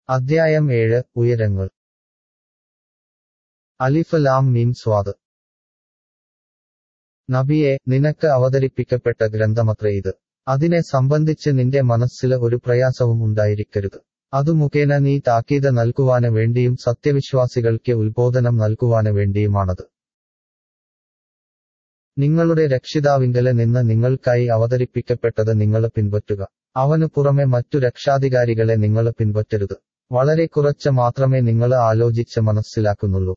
അദ്ധ്യായം ഏഴ് ഉയരങ്ങൾ അലിഫ് ലാം മീം സ്വാദ് നബിയെ നിനക്ക് അവതരിപ്പിക്കപ്പെട്ട ഗ്രന്ഥമത്രേ ഇത് അതിനെ സംബന്ധിച്ച് നിന്റെ മനസ്സില് ഒരു പ്രയാസവും ഉണ്ടായിരിക്കരുത് അതു മുഖേന നീ താക്കീത് നൽകുവാന് വേണ്ടിയും സത്യവിശ്വാസികൾക്ക് ഉത്ബോധനം നൽകുവാന് വേണ്ടിയുമാണത് നിങ്ങളുടെ രക്ഷിതാവിങ്കല് നിന്ന് നിങ്ങൾക്കായി അവതരിപ്പിക്കപ്പെട്ടത് നിങ്ങള് പിൻപറ്റുക അവനു പുറമെ മറ്റു രക്ഷാധികാരികളെ നിങ്ങള് പിൻപറ്റരുത് വളരെ കുറച്ച് മാത്രമേ നിങ്ങള് ആലോചിച്ച് മനസ്സിലാക്കുന്നുള്ളൂ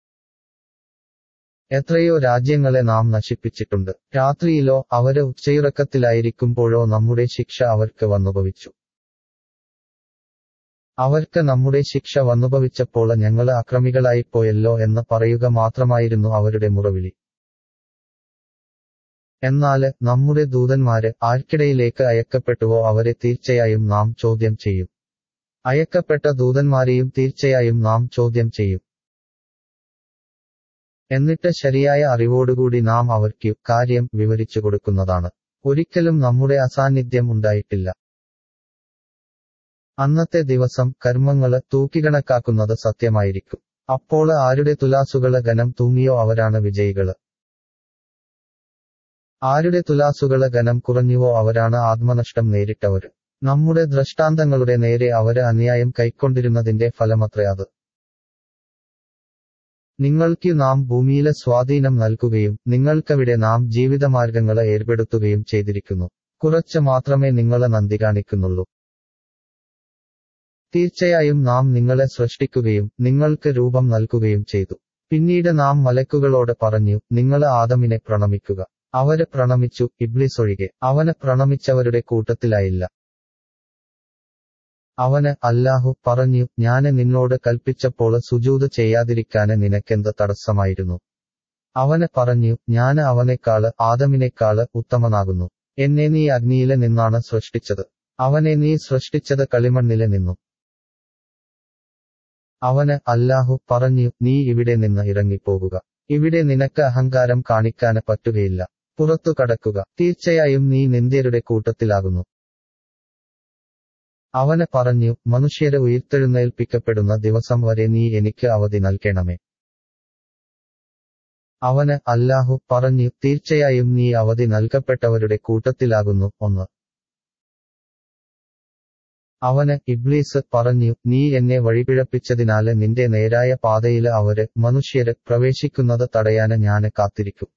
എത്രയോ രാജ്യങ്ങളെ നാം നശിപ്പിച്ചിട്ടുണ്ട് രാത്രിയിലോ അവര് ഉച്ചയുറക്കത്തിലായിരിക്കുമ്പോഴോ നമ്മുടെ ശിക്ഷ അവർക്ക് വന്നുഭവിച്ചു അവർക്ക് നമ്മുടെ ശിക്ഷ വന്നുഭവിച്ചപ്പോൾ ഞങ്ങള് അക്രമികളായിപ്പോയല്ലോ എന്ന് പറയുക മാത്രമായിരുന്നു അവരുടെ മുറവിളി എന്നാല് നമ്മുടെ ദൂതന്മാര് ആർക്കിടയിലേക്ക് അയക്കപ്പെട്ടുവോ അവരെ തീർച്ചയായും നാം ചോദ്യം ചെയ്യും അയക്കപ്പെട്ട ദൂതന്മാരെയും തീർച്ചയായും നാം ചോദ്യം ചെയ്യും എന്നിട്ട് ശരിയായ അറിവോടുകൂടി നാം അവർക്ക് കാര്യം വിവരിച്ചു കൊടുക്കുന്നതാണ് ഒരിക്കലും നമ്മുടെ അസാന്നിധ്യം ഉണ്ടായിട്ടില്ല അന്നത്തെ ദിവസം കർമ്മങ്ങള് തൂക്കിക്കണക്കാക്കുന്നത് സത്യമായിരിക്കും അപ്പോൾ ആരുടെ തുലാസുകള് ഘനം തൂങ്ങിയോ അവരാണ് വിജയികള് ആരുടെ തുലാസുകള് ഘനം കുറഞ്ഞുവോ അവരാണ് ആത്മനഷ്ടം നേരിട്ടവര് നമ്മുടെ ദൃഷ്ടാന്തങ്ങളുടെ നേരെ അവര് അന്യായം കൈക്കൊണ്ടിരുന്നതിന്റെ ഫലമത്രേ അത് നിങ്ങൾക്ക് നാം ഭൂമിയിലെ സ്വാധീനം നൽകുകയും നിങ്ങൾക്കവിടെ നാം ജീവിതമാർഗങ്ങളെ ഏർപ്പെടുത്തുകയും ചെയ്തിരിക്കുന്നു കുറച്ച് മാത്രമേ നിങ്ങളെ നന്ദി കാണിക്കുന്നുള്ളൂ തീർച്ചയായും നാം നിങ്ങളെ സൃഷ്ടിക്കുകയും നിങ്ങൾക്ക് രൂപം നൽകുകയും ചെയ്തു പിന്നീട് നാം മലക്കുകളോട് പറഞ്ഞു നിങ്ങള് ആദമിനെ പ്രണമിക്കുക അവര് പ്രണമിച്ചു ഇബ്ലിസ് ഒഴികെ അവനെ പ്രണമിച്ചവരുടെ കൂട്ടത്തിലായില്ല അവന് അല്ലാഹു പറഞ്ഞു ഞാന് നിന്നോട് കൽപ്പിച്ചപ്പോൾ സുജൂത് ചെയ്യാതിരിക്കാന് നിനക്കെന്ത് തടസ്സമായിരുന്നു അവന് പറഞ്ഞു ഞാന് അവനേക്കാള് ആദമിനേക്കാള് ഉത്തമനാകുന്നു എന്നെ നീ അഗ്നിയിലെ നിന്നാണ് സൃഷ്ടിച്ചത് അവനെ നീ സൃഷ്ടിച്ചത് കളിമണ്ണിലെ നിന്നും അവന് അല്ലാഹു പറഞ്ഞു നീ ഇവിടെ നിന്ന് ഇറങ്ങിപ്പോകുക ഇവിടെ നിനക്ക് അഹങ്കാരം കാണിക്കാന് പറ്റുകയില്ല പുറത്തു കടക്കുക തീർച്ചയായും നീ നിന്ദ്യരുടെ കൂട്ടത്തിലാകുന്നു അവന് പറഞ്ഞു മനുഷ്യരെ ഉയർത്തെഴുന്നേൽപ്പിക്കപ്പെടുന്ന ദിവസം വരെ നീ എനിക്ക് അവധി നൽകണമേ അവന് അല്ലാഹു പറഞ്ഞു തീർച്ചയായും നീ അവധി നൽകപ്പെട്ടവരുടെ കൂട്ടത്തിലാകുന്നു ഒന്ന് അവന് ഇബ്ലീസ് പറഞ്ഞു നീ എന്നെ വഴിപിഴപ്പിച്ചതിനാല് നിന്റെ നേരായ പാതയില് അവര് മനുഷ്യര് പ്രവേശിക്കുന്നത് തടയാന് ഞാന് കാത്തിരിക്കും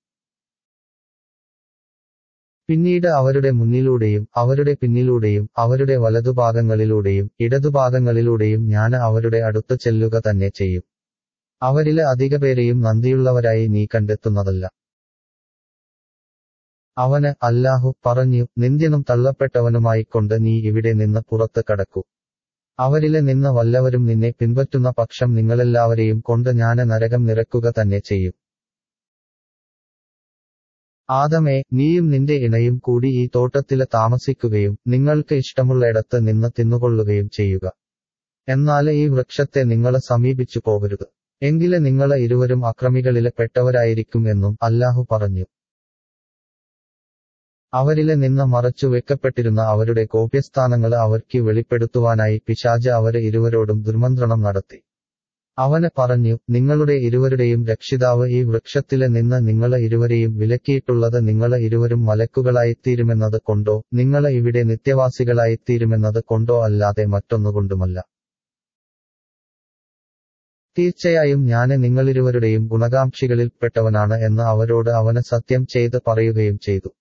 പിന്നീട് അവരുടെ മുന്നിലൂടെയും അവരുടെ പിന്നിലൂടെയും അവരുടെ വലതുഭാഗങ്ങളിലൂടെയും ഇടതുഭാഗങ്ങളിലൂടെയും ഞാന് അവരുടെ അടുത്ത് ചെല്ലുക തന്നെ ചെയ്യും അവരില് അധികപേരെയും നന്ദിയുള്ളവരായി നീ കണ്ടെത്തുന്നതല്ല അവന് അല്ലാഹു പറഞ്ഞു നിന്ദ്യനും തള്ളപ്പെട്ടവനുമായിക്കൊണ്ട് നീ ഇവിടെ നിന്ന് പുറത്ത് കടക്കൂ അവരില് നിന്ന് വല്ലവരും നിന്നെ പിൻപറ്റുന്ന പക്ഷം നിങ്ങളെല്ലാവരെയും കൊണ്ട് ഞാന് നരകം നിറക്കുക തന്നെ ചെയ്യും ആദമേ നീയും നിന്റെ ഇണയും കൂടി ഈ തോട്ടത്തില് താമസിക്കുകയും നിങ്ങൾക്ക് ഇഷ്ടമുള്ളയിടത്ത് നിന്ന് തിന്നുകൊള്ളുകയും ചെയ്യുക എന്നാല് ഈ വൃക്ഷത്തെ നിങ്ങള് സമീപിച്ചു പോകരുത് എങ്കില് നിങ്ങള് ഇരുവരും അക്രമികളില് പെട്ടവരായിരിക്കും എന്നും അല്ലാഹു പറഞ്ഞു അവരില് നിന്ന് മറച്ചു വെക്കപ്പെട്ടിരുന്ന അവരുടെ കോപ്യസ്ഥാനങ്ങള് അവർക്ക് വെളിപ്പെടുത്തുവാനായി പിശാജ് അവര് ഇരുവരോടും ദുർമന്ത്രണം നടത്തി അവന് പറഞ്ഞു നിങ്ങളുടെ ഇരുവരുടെയും രക്ഷിതാവ് ഈ വൃക്ഷത്തില് നിന്ന് നിങ്ങളെ ഇരുവരെയും വിലക്കിയിട്ടുള്ളത് നിങ്ങളെ ഇരുവരും മലക്കുകളായിത്തീരുമെന്നത് കൊണ്ടോ നിങ്ങളെ ഇവിടെ നിത്യവാസികളായിത്തീരുമെന്നത് കൊണ്ടോ അല്ലാതെ മറ്റൊന്നുകൊണ്ടുമല്ല തീർച്ചയായും ഞാന് നിങ്ങളിരുവരുടെയും ഗുണകാംക്ഷികളിൽപ്പെട്ടവനാണ് എന്ന് അവരോട് അവന് സത്യം ചെയ്ത് പറയുകയും ചെയ്തു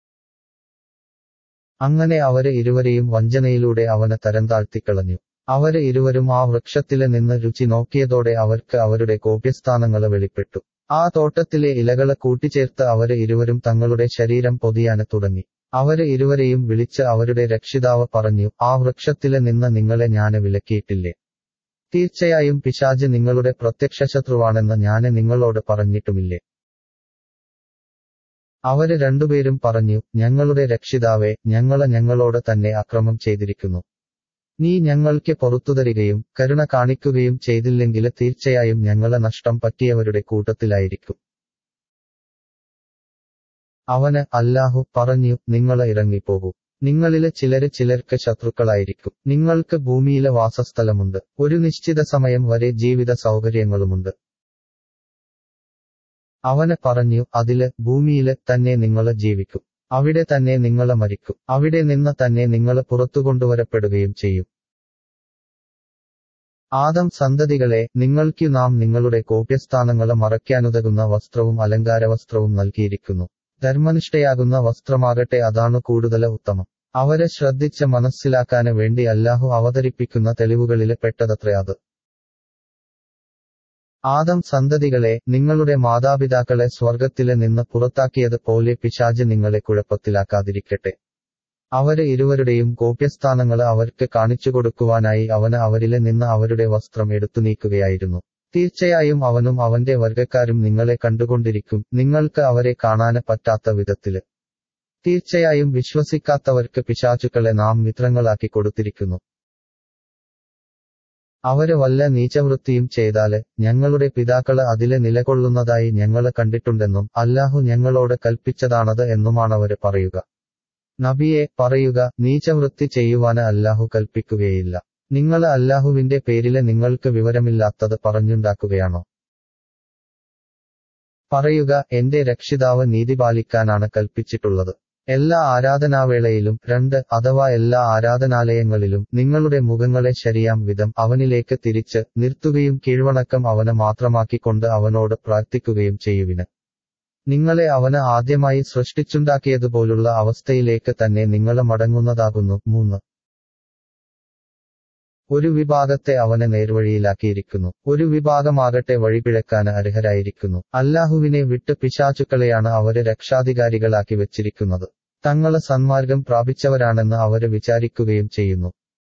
അങ്ങനെ അവര് ഇരുവരെയും വഞ്ചനയിലൂടെ അവന് തരംതാഴ്ത്തിക്കളഞ്ഞു അവര് ഇരുവരും ആ വൃക്ഷത്തില് നിന്ന് രുചി നോക്കിയതോടെ അവർക്ക് അവരുടെ കോപ്യസ്ഥാനങ്ങള് വെളിപ്പെട്ടു ആ തോട്ടത്തിലെ ഇലകള് കൂട്ടിച്ചേർത്ത് അവര് ഇരുവരും തങ്ങളുടെ ശരീരം പൊതിയാന് തുടങ്ങി അവര് ഇരുവരെയും വിളിച്ച് അവരുടെ രക്ഷിതാവ് പറഞ്ഞു ആ വൃക്ഷത്തില് നിന്ന് നിങ്ങളെ ഞാന് വിലക്കിയിട്ടില്ലേ തീർച്ചയായും പിശാജ് നിങ്ങളുടെ പ്രത്യക്ഷ ശത്രുവാണെന്ന് ഞാന് നിങ്ങളോട് പറഞ്ഞിട്ടുമില്ലേ അവര് രണ്ടുപേരും പറഞ്ഞു ഞങ്ങളുടെ രക്ഷിതാവെ ഞങ്ങള് ഞങ്ങളോട് തന്നെ അക്രമം ചെയ്തിരിക്കുന്നു നീ ഞങ്ങൾക്ക് പൊറത്തുതരികയും കരുണ കാണിക്കുകയും ചെയ്തില്ലെങ്കില് തീർച്ചയായും ഞങ്ങളെ നഷ്ടം പറ്റിയവരുടെ കൂട്ടത്തിലായിരിക്കും അവന് അല്ലാഹു പറഞ്ഞു നിങ്ങള് ഇറങ്ങിപ്പോകൂ നിങ്ങളില് ചിലര് ചിലർക്ക് ശത്രുക്കളായിരിക്കും നിങ്ങൾക്ക് ഭൂമിയിലെ വാസസ്ഥലമുണ്ട് ഒരു നിശ്ചിത സമയം വരെ ജീവിത സൗകര്യങ്ങളുമുണ്ട് അവന് പറഞ്ഞു അതില് ഭൂമിയില് തന്നെ നിങ്ങള് ജീവിക്കും അവിടെ തന്നെ നിങ്ങള് മരിക്കും അവിടെ നിന്ന് തന്നെ നിങ്ങള് പുറത്തുകൊണ്ടുവരപ്പെടുകയും ചെയ്യും ആദം സന്തതികളെ നിങ്ങൾക്കു നാം നിങ്ങളുടെ കോപ്യസ്ഥാനങ്ങളെ മറയ്ക്കാനുതകുന്ന വസ്ത്രവും അലങ്കാരവസ്ത്രവും നൽകിയിരിക്കുന്നു ധർമ്മനിഷ്ഠയാകുന്ന വസ്ത്രമാകട്ടെ അതാണ് കൂടുതൽ ഉത്തമം അവരെ ശ്രദ്ധിച്ച് മനസ്സിലാക്കാന് വേണ്ടി അല്ലാഹു അവതരിപ്പിക്കുന്ന തെളിവുകളിലെ പെട്ടതത്രേ അത് ആദം സന്തതികളെ നിങ്ങളുടെ മാതാപിതാക്കളെ സ്വർഗത്തിലെ നിന്ന് പുറത്താക്കിയത് പോലെ പിശാജ് നിങ്ങളെ കുഴപ്പത്തിലാക്കാതിരിക്കട്ടെ അവര് ഇരുവരുടെയും കോപ്യസ്ഥാനങ്ങള് അവർക്ക് കാണിച്ചു കൊടുക്കുവാനായി അവന് അവരിലെ നിന്ന് അവരുടെ വസ്ത്രം എടുത്തു നീക്കുകയായിരുന്നു തീർച്ചയായും അവനും അവന്റെ വർഗക്കാരും നിങ്ങളെ കണ്ടുകൊണ്ടിരിക്കും നിങ്ങൾക്ക് അവരെ കാണാന് പറ്റാത്ത വിധത്തില് തീർച്ചയായും വിശ്വസിക്കാത്തവർക്ക് പിശാചുക്കളെ നാം മിത്രങ്ങളാക്കി കൊടുത്തിരിക്കുന്നു അവര് വല്ല നീചവൃത്തിയും ചെയ്താല് ഞങ്ങളുടെ പിതാക്കള് അതില് നിലകൊള്ളുന്നതായി ഞങ്ങള് കണ്ടിട്ടുണ്ടെന്നും അല്ലാഹു ഞങ്ങളോട് കൽപ്പിച്ചതാണത് എന്നുമാണവര് പറയുക നബിയെ പറയുക നീചവൃത്തി ചെയ്യുവാന് അല്ലാഹു കൽപ്പിക്കുകയില്ല നിങ്ങള് അല്ലാഹുവിന്റെ പേരില് നിങ്ങൾക്ക് വിവരമില്ലാത്തത് പറഞ്ഞുണ്ടാക്കുകയാണോ പറയുക എന്റെ രക്ഷിതാവ് നീതി പാലിക്കാനാണ് കൽപ്പിച്ചിട്ടുള്ളത് എല്ലാ ആരാധനാവേളയിലും രണ്ട് അഥവാ എല്ലാ ആരാധനാലയങ്ങളിലും നിങ്ങളുടെ മുഖങ്ങളെ ശരിയാം വിധം അവനിലേക്ക് തിരിച്ച് നിർത്തുകയും കീഴ്വണക്കം അവന് മാത്രമാക്കിക്കൊണ്ട് അവനോട് പ്രാർത്ഥിക്കുകയും ചെയ്യുവിന് നിങ്ങളെ അവന് ആദ്യമായി സൃഷ്ടിച്ചുണ്ടാക്കിയതുപോലുള്ള അവസ്ഥയിലേക്ക് തന്നെ നിങ്ങള് മടങ്ങുന്നതാകുന്നു മൂന്ന് ഒരു വിഭാഗത്തെ അവനെ നേർവഴിയിലാക്കിയിരിക്കുന്നു ഒരു വിഭാഗമാകട്ടെ വഴിപിഴക്കാന് അർഹരായിരിക്കുന്നു അല്ലാഹുവിനെ വിട്ട് പിശാചുക്കളെയാണ് അവര് രക്ഷാധികാരികളാക്കി വെച്ചിരിക്കുന്നത് തങ്ങള് സന്മാർഗം പ്രാപിച്ചവരാണെന്ന് അവര് വിചാരിക്കുകയും ചെയ്യുന്നു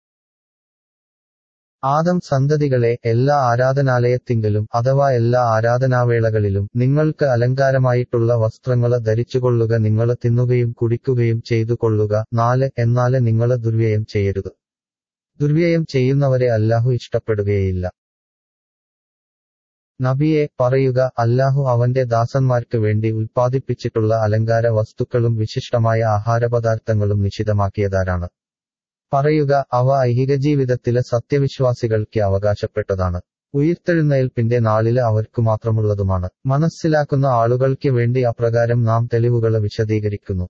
ആദം സന്തതികളെ എല്ലാ ആരാധനാലയത്തിങ്കലും അഥവാ എല്ലാ ആരാധനാവേളകളിലും നിങ്ങൾക്ക് അലങ്കാരമായിട്ടുള്ള വസ്ത്രങ്ങള് ധരിച്ചുകൊള്ളുക നിങ്ങള് തിന്നുകയും കുടിക്കുകയും ചെയ്തു കൊള്ളുക നാല് എന്നാല് നിങ്ങള് ദുർവ്യയം ചെയ്യരുത് ദുർവ്യയം ചെയ്യുന്നവരെ അല്ലാഹു ഇഷ്ടപ്പെടുകയില്ല നബിയെ പറയുക അല്ലാഹു അവന്റെ ദാസന്മാർക്ക് വേണ്ടി ഉൽപ്പാദിപ്പിച്ചിട്ടുള്ള അലങ്കാര വസ്തുക്കളും വിശിഷ്ടമായ ആഹാരപദാർത്ഥങ്ങളും നിശിതമാക്കിയതാരാണ് പറയുക അവ ഐഹിക ജീവിതത്തിലെ സത്യവിശ്വാസികൾക്ക് അവകാശപ്പെട്ടതാണ് ഉയിർത്തെഴുന്നേൽപ്പിന്റെ നാളില് അവർക്കു മാത്രമുള്ളതുമാണ് മനസ്സിലാക്കുന്ന ആളുകൾക്ക് വേണ്ടി അപ്രകാരം നാം തെളിവുകളെ വിശദീകരിക്കുന്നു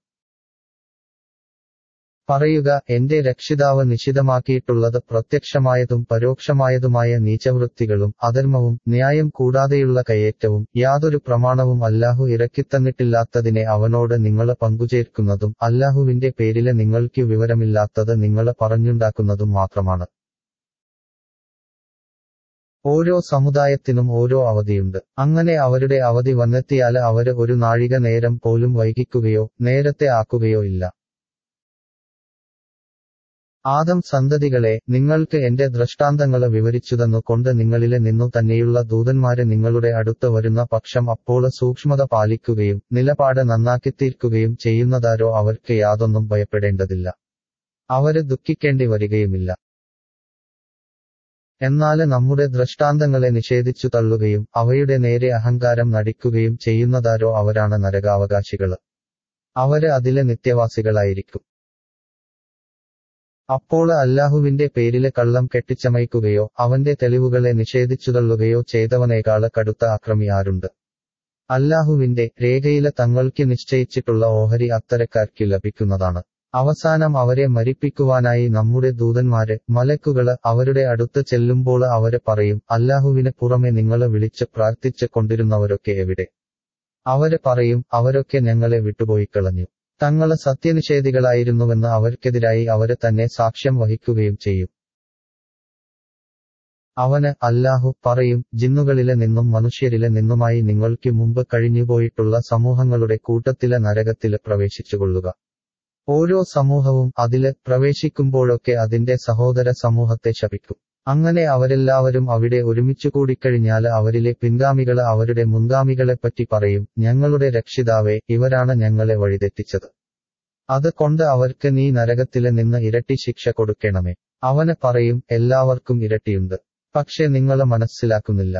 പറയുക എന്റെ രക്ഷിതാവ് നിശിതമാക്കിയിട്ടുള്ളത് പ്രത്യക്ഷമായതും പരോക്ഷമായതുമായ നീചവൃത്തികളും അധർമ്മവും ന്യായം കൂടാതെയുള്ള കയ്യേറ്റവും യാതൊരു പ്രമാണവും അല്ലാഹു ഇറക്കിത്തന്നിട്ടില്ലാത്തതിനെ അവനോട് നിങ്ങള് പങ്കുചേർക്കുന്നതും അല്ലാഹുവിന്റെ പേരില് നിങ്ങൾക്ക് വിവരമില്ലാത്തത് നിങ്ങള് പറഞ്ഞുണ്ടാക്കുന്നതും മാത്രമാണ് ഓരോ സമുദായത്തിനും ഓരോ അവധിയുണ്ട് അങ്ങനെ അവരുടെ അവധി വന്നെത്തിയാല് അവര് ഒരു നാഴിക നേരം പോലും വൈകിക്കുകയോ നേരത്തെ ആക്കുകയോ ഇല്ല ആദം സന്തതികളെ നിങ്ങൾക്ക് എന്റെ ദൃഷ്ടാന്തങ്ങളെ വിവരിച്ചുതന്നു കൊണ്ട് നിങ്ങളിലെ നിന്നു തന്നെയുള്ള ദൂതന്മാരെ നിങ്ങളുടെ അടുത്ത് വരുന്ന പക്ഷം അപ്പോൾ സൂക്ഷ്മത പാലിക്കുകയും നിലപാട് നന്നാക്കിത്തീർക്കുകയും ചെയ്യുന്നതാരോ അവർക്ക് യാതൊന്നും ഭയപ്പെടേണ്ടതില്ല അവര് ദുഃഖിക്കേണ്ടി വരികയുമില്ല എന്നാല് നമ്മുടെ ദൃഷ്ടാന്തങ്ങളെ നിഷേധിച്ചു തള്ളുകയും അവയുടെ നേരെ അഹങ്കാരം നടിക്കുകയും ചെയ്യുന്നതാരോ അവരാണ് നരകാവകാശികള് അവര് അതിലെ നിത്യവാസികളായിരിക്കും അപ്പോൾ അല്ലാഹുവിന്റെ പേരിലെ കള്ളം കെട്ടിച്ചമയ്ക്കുകയോ അവന്റെ തെളിവുകളെ നിഷേധിച്ചുതള്ളുകയോ ചെയ്തവനേക്കാള് കടുത്ത അക്രമി ആരുണ്ട് അല്ലാഹുവിന്റെ രേഖയിലെ തങ്ങൾക്ക് നിശ്ചയിച്ചിട്ടുള്ള ഓഹരി അത്തരക്കാർക്ക് ലഭിക്കുന്നതാണ് അവസാനം അവരെ മരിപ്പിക്കുവാനായി നമ്മുടെ ദൂതന്മാര് മലക്കുകള് അവരുടെ അടുത്ത് ചെല്ലുമ്പോൾ അവര് പറയും അല്ലാഹുവിന് പുറമെ നിങ്ങളെ വിളിച്ച് പ്രാർത്ഥിച്ച് കൊണ്ടിരുന്നവരൊക്കെ എവിടെ അവര് പറയും അവരൊക്കെ ഞങ്ങളെ വിട്ടുപോയി കളഞ്ഞു തങ്ങള് സത്യനിഷേധികളായിരുന്നുവെന്ന് അവർക്കെതിരായി അവര് തന്നെ സാക്ഷ്യം വഹിക്കുകയും ചെയ്യും അവന് അല്ലാഹു പറയും ജിന്നുകളിലെ നിന്നും മനുഷ്യരിലെ നിന്നുമായി നിങ്ങൾക്ക് മുമ്പ് കഴിഞ്ഞുപോയിട്ടുള്ള സമൂഹങ്ങളുടെ കൂട്ടത്തിലെ നരകത്തില് പ്രവേശിച്ചുകൊള്ളുക ഓരോ സമൂഹവും അതില് പ്രവേശിക്കുമ്പോഴൊക്കെ അതിന്റെ സഹോദര സമൂഹത്തെ ശപിക്കും അങ്ങനെ അവരെല്ലാവരും അവിടെ ഒരുമിച്ചു കൂടിക്കഴിഞ്ഞാല് അവരിലെ പിൻഗാമികള് അവരുടെ മുൻഗാമികളെപ്പറ്റി പറയും ഞങ്ങളുടെ രക്ഷിതാവേ ഇവരാണ് ഞങ്ങളെ വഴിതെറ്റിച്ചത് അത് കൊണ്ട് അവർക്ക് നീ നരകത്തില് നിന്ന് ഇരട്ടി ശിക്ഷ കൊടുക്കണമേ അവന് പറയും എല്ലാവർക്കും ഇരട്ടിയുണ്ട് പക്ഷെ നിങ്ങള് മനസ്സിലാക്കുന്നില്ല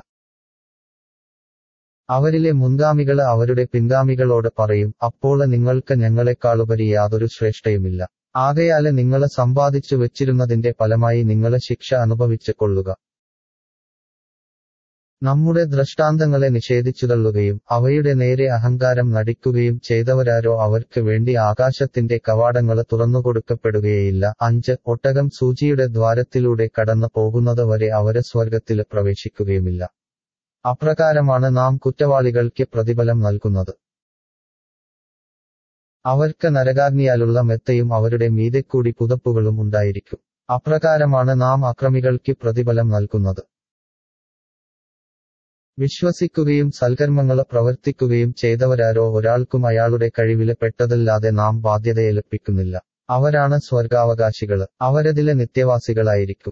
അവരിലെ മുൻഗാമികള് അവരുടെ പിൻഗാമികളോട് പറയും അപ്പോൾ നിങ്ങൾക്ക് ഞങ്ങളെക്കാളുപരി യാതൊരു ശ്രേഷ്ഠയുമില്ല ആകയാല് നിങ്ങള് സമ്പാദിച്ചു വെച്ചിരുന്നതിന്റെ ഫലമായി നിങ്ങള് ശിക്ഷ അനുഭവിച്ചു കൊള്ളുക നമ്മുടെ ദൃഷ്ടാന്തങ്ങളെ നിഷേധിച്ചുതള്ളുകയും അവയുടെ നേരെ അഹങ്കാരം നടിക്കുകയും ചെയ്തവരാരോ അവർക്ക് വേണ്ടി ആകാശത്തിന്റെ കവാടങ്ങള് തുറന്നുകൊടുക്കപ്പെടുകയേയില്ല അഞ്ച് ഒട്ടകം സൂചിയുടെ ദ്വാരത്തിലൂടെ കടന്നു പോകുന്നത് വരെ അവര് സ്വർഗത്തില് പ്രവേശിക്കുകയുമില്ല അപ്രകാരമാണ് നാം കുറ്റവാളികൾക്ക് പ്രതിഫലം നൽകുന്നത് അവർക്ക് നരകാഗ്നിയാലുള്ള മെത്തയും അവരുടെ മീതെക്കൂടി പുതപ്പുകളും ഉണ്ടായിരിക്കും അപ്രകാരമാണ് നാം അക്രമികൾക്ക് പ്രതിഫലം നൽകുന്നത് വിശ്വസിക്കുകയും സൽക്കർമ്മങ്ങള് പ്രവർത്തിക്കുകയും ചെയ്തവരാരോ ഒരാൾക്കും അയാളുടെ കഴിവില് പെട്ടതല്ലാതെ നാം ബാധ്യതയേൽപ്പിക്കുന്നില്ല അവരാണ് സ്വർഗാവകാശികള് അവരതിലെ നിത്യവാസികളായിരിക്കും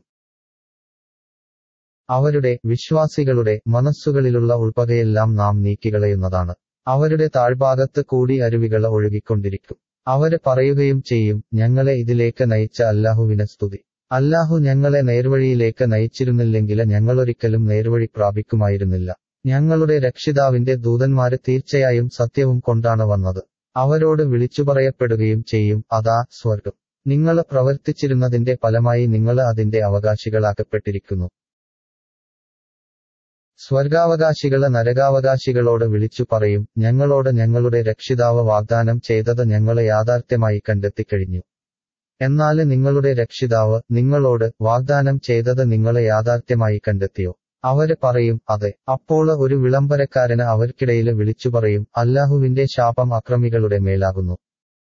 അവരുടെ വിശ്വാസികളുടെ മനസ്സുകളിലുള്ള ഉൾപ്പകയെല്ലാം നാം നീക്കികളയുന്നതാണ് അവരുടെ താഴ്ഭാഗത്ത് കൂടി അരുവികള് ഒഴുകിക്കൊണ്ടിരിക്കും അവര് പറയുകയും ചെയ്യും ഞങ്ങളെ ഇതിലേക്ക് നയിച്ച അല്ലാഹുവിന് സ്തുതി അല്ലാഹു ഞങ്ങളെ നേർവഴിയിലേക്ക് നയിച്ചിരുന്നില്ലെങ്കില് ഞങ്ങളൊരിക്കലും നേർവഴി പ്രാപിക്കുമായിരുന്നില്ല ഞങ്ങളുടെ രക്ഷിതാവിന്റെ ദൂതന്മാര് തീർച്ചയായും സത്യവും കൊണ്ടാണ് വന്നത് അവരോട് വിളിച്ചുപറയപ്പെടുകയും ചെയ്യും അതാ സ്വർഗം നിങ്ങള് പ്രവർത്തിച്ചിരുന്നതിന്റെ ഫലമായി നിങ്ങള് അതിന്റെ അവകാശികളാക്കപ്പെട്ടിരിക്കുന്നു സ്വർഗാവകാശികള് നരകാവകാശികളോട് വിളിച്ചു പറയും ഞങ്ങളോട് ഞങ്ങളുടെ രക്ഷിതാവ് വാഗ്ദാനം ചെയ്തത് ഞങ്ങള് യാഥാർത്ഥ്യമായി കണ്ടെത്തിക്കഴിഞ്ഞു എന്നാല് നിങ്ങളുടെ രക്ഷിതാവ് നിങ്ങളോട് വാഗ്ദാനം ചെയ്തത് നിങ്ങളെ യാഥാർത്ഥ്യമായി കണ്ടെത്തിയോ അവര് പറയും അതെ അപ്പോൾ ഒരു വിളംബരക്കാരന് അവർക്കിടയില് വിളിച്ചു പറയും അല്ലാഹുവിന്റെ ശാപം അക്രമികളുടെ മേലാകുന്നു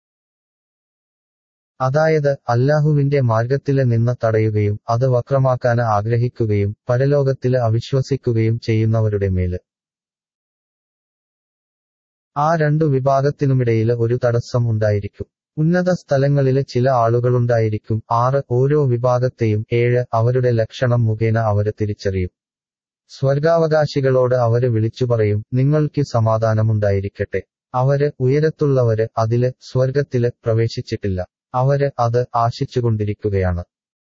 അതായത് അല്ലാഹുവിന്റെ മാർഗത്തില് നിന്ന് തടയുകയും അത് വക്രമാക്കാന് ആഗ്രഹിക്കുകയും പരലോകത്തില് അവിശ്വസിക്കുകയും ചെയ്യുന്നവരുടെ മേല് ആ രണ്ടു വിഭാഗത്തിനുമിടയില് ഒരു തടസ്സം ഉണ്ടായിരിക്കും ഉന്നത സ്ഥലങ്ങളില് ചില ആളുകളുണ്ടായിരിക്കും ആറ് ഓരോ വിഭാഗത്തെയും ഏഴ് അവരുടെ ലക്ഷണം മുഖേന അവര് തിരിച്ചറിയും സ്വർഗാവകാശികളോട് അവര് വിളിച്ചു പറയും നിങ്ങൾക്ക് സമാധാനമുണ്ടായിരിക്കട്ടെ അവര് ഉയരത്തുള്ളവര് അതില് സ്വർഗത്തില് പ്രവേശിച്ചിട്ടില്ല അവര് അത് ആശിച്ചുകൊണ്ടിരിക്കുകയാണ്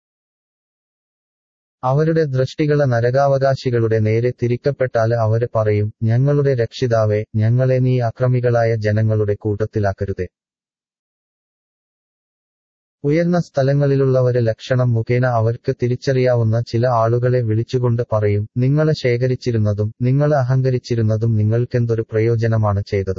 അവരുടെ ദൃഷ്ടികള് നരകാവകാശികളുടെ നേരെ തിരിക്കപ്പെട്ടാല് അവര് പറയും ഞങ്ങളുടെ രക്ഷിതാവേ ഞങ്ങളെ നീ അക്രമികളായ ജനങ്ങളുടെ കൂട്ടത്തിലാക്കരുതേ ഉയർന്ന സ്ഥലങ്ങളിലുള്ളവര് ലക്ഷണം മുഖേന അവർക്ക് തിരിച്ചറിയാവുന്ന ചില ആളുകളെ വിളിച്ചുകൊണ്ട് പറയും നിങ്ങള് ശേഖരിച്ചിരുന്നതും നിങ്ങള് അഹങ്കരിച്ചിരുന്നതും നിങ്ങൾക്കെന്തൊരു പ്രയോജനമാണ് ചെയ്തത്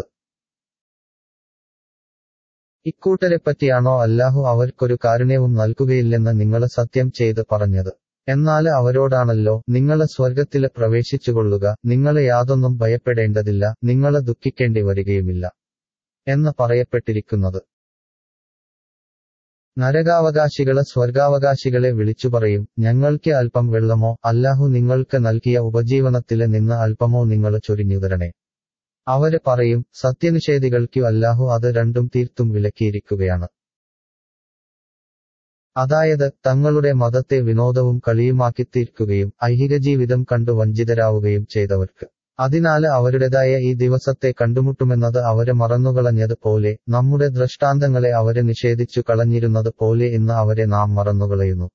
ഇക്കൂട്ടരെപ്പറ്റിയാണോ അല്ലാഹു അവർക്കൊരു കാരുണ്യവും നൽകുകയില്ലെന്ന് നിങ്ങള് സത്യം ചെയ്ത് പറഞ്ഞത് എന്നാല് അവരോടാണല്ലോ നിങ്ങള് സ്വർഗത്തില് പ്രവേശിച്ചുകൊള്ളുക നിങ്ങള് യാതൊന്നും ഭയപ്പെടേണ്ടതില്ല നിങ്ങള് ദുഃഖിക്കേണ്ടി വരികയുമില്ല എന്ന് പറയപ്പെട്ടിരിക്കുന്നത് നരകാവകാശികള് സ്വർഗാവകാശികളെ വിളിച്ചു പറയും ഞങ്ങൾക്ക് അല്പം വെള്ളമോ അല്ലാഹു നിങ്ങൾക്ക് നൽകിയ ഉപജീവനത്തില് നിന്ന് അല്പമോ നിങ്ങള് ചൊരിഞ്ഞുതരണേ അവര് പറയും സത്യനിഷേധികൾക്കു അല്ലാഹു അത് രണ്ടും തീർത്തും വിലക്കിയിരിക്കുകയാണ് അതായത് തങ്ങളുടെ മതത്തെ വിനോദവും കളിയുമാക്കി തീർക്കുകയും ഐഹിക ജീവിതം കണ്ടു വഞ്ചിതരാവുകയും ചെയ്തവർക്ക് അതിനാല് അവരുടേതായ ഈ ദിവസത്തെ കണ്ടുമുട്ടുമെന്നത് അവര് മറന്നുകളഞ്ഞത് പോലെ നമ്മുടെ ദൃഷ്ടാന്തങ്ങളെ അവര് നിഷേധിച്ചു കളഞ്ഞിരുന്നത് പോലെ ഇന്ന് അവരെ നാം മറന്നുകളയുന്നു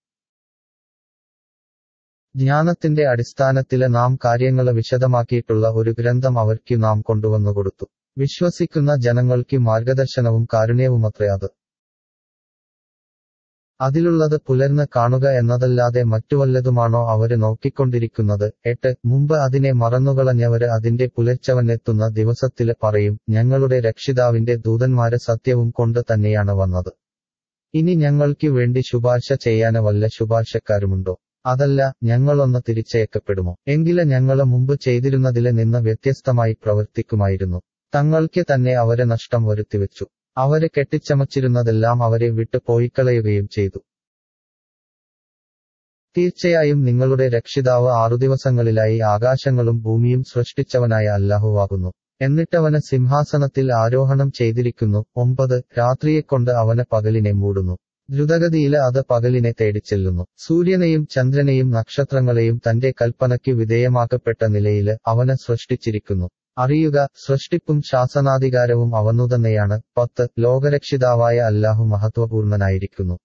ജ്ഞാനത്തിന്റെ അടിസ്ഥാനത്തില് നാം കാര്യങ്ങള് വിശദമാക്കിയിട്ടുള്ള ഒരു ഗ്രന്ഥം അവർക്ക് നാം കൊണ്ടുവന്നു കൊടുത്തു വിശ്വസിക്കുന്ന ജനങ്ങൾക്ക് മാർഗദർശനവും കാരുണ്യവുമത്രേ അത് അതിലുള്ളത് പുലർന്ന് കാണുക എന്നതല്ലാതെ മറ്റു വല്ലതുമാണോ അവര് നോക്കിക്കൊണ്ടിരിക്കുന്നത് എട്ട് മുമ്പ് അതിനെ മറന്നുകളഞ്ഞവര് അതിന്റെ പുലർച്ചവനെത്തുന്ന ദിവസത്തില് പറയും ഞങ്ങളുടെ രക്ഷിതാവിന്റെ ദൂതന്മാര് സത്യവും കൊണ്ട് തന്നെയാണ് വന്നത് ഇനി ഞങ്ങൾക്ക് വേണ്ടി ശുപാർശ ചെയ്യാന് വല്ല ശുപാർശക്കാരുമുണ്ടോ അതല്ല ഞങ്ങളൊന്ന് തിരിച്ചയക്കപ്പെടുമോ എങ്കില് ഞങ്ങള് മുമ്പ് ചെയ്തിരുന്നതില് നിന്ന് വ്യത്യസ്തമായി പ്രവർത്തിക്കുമായിരുന്നു തങ്ങൾക്ക് തന്നെ അവരെ നഷ്ടം വരുത്തിവെച്ചു അവര് കെട്ടിച്ചമച്ചിരുന്നതെല്ലാം അവരെ വിട്ടു പോയിക്കളയുകയും ചെയ്തു തീർച്ചയായും നിങ്ങളുടെ രക്ഷിതാവ് ആറു ദിവസങ്ങളിലായി ആകാശങ്ങളും ഭൂമിയും സൃഷ്ടിച്ചവനായ അല്ലാഹുവാകുന്നു എന്നിട്ടവന് സിംഹാസനത്തിൽ ആരോഹണം ചെയ്തിരിക്കുന്നു ഒമ്പത് രാത്രിയെക്കൊണ്ട് അവന് പകലിനെ മൂടുന്നു ദ്രുതഗതിയില് അത് പകലിനെ തേടിച്ചെല്ലുന്നു സൂര്യനെയും ചന്ദ്രനെയും നക്ഷത്രങ്ങളെയും തന്റെ കൽപ്പനയ്ക്ക് വിധേയമാക്കപ്പെട്ട നിലയില് അവന് സൃഷ്ടിച്ചിരിക്കുന്നു അറിയുക സൃഷ്ടിപ്പും ശാസനാധികാരവും അവന്നു തന്നെയാണ് പത്ത് ലോകരക്ഷിതാവായ അല്ലാഹു മഹത്വപൂർണനായിരിക്കുന്നു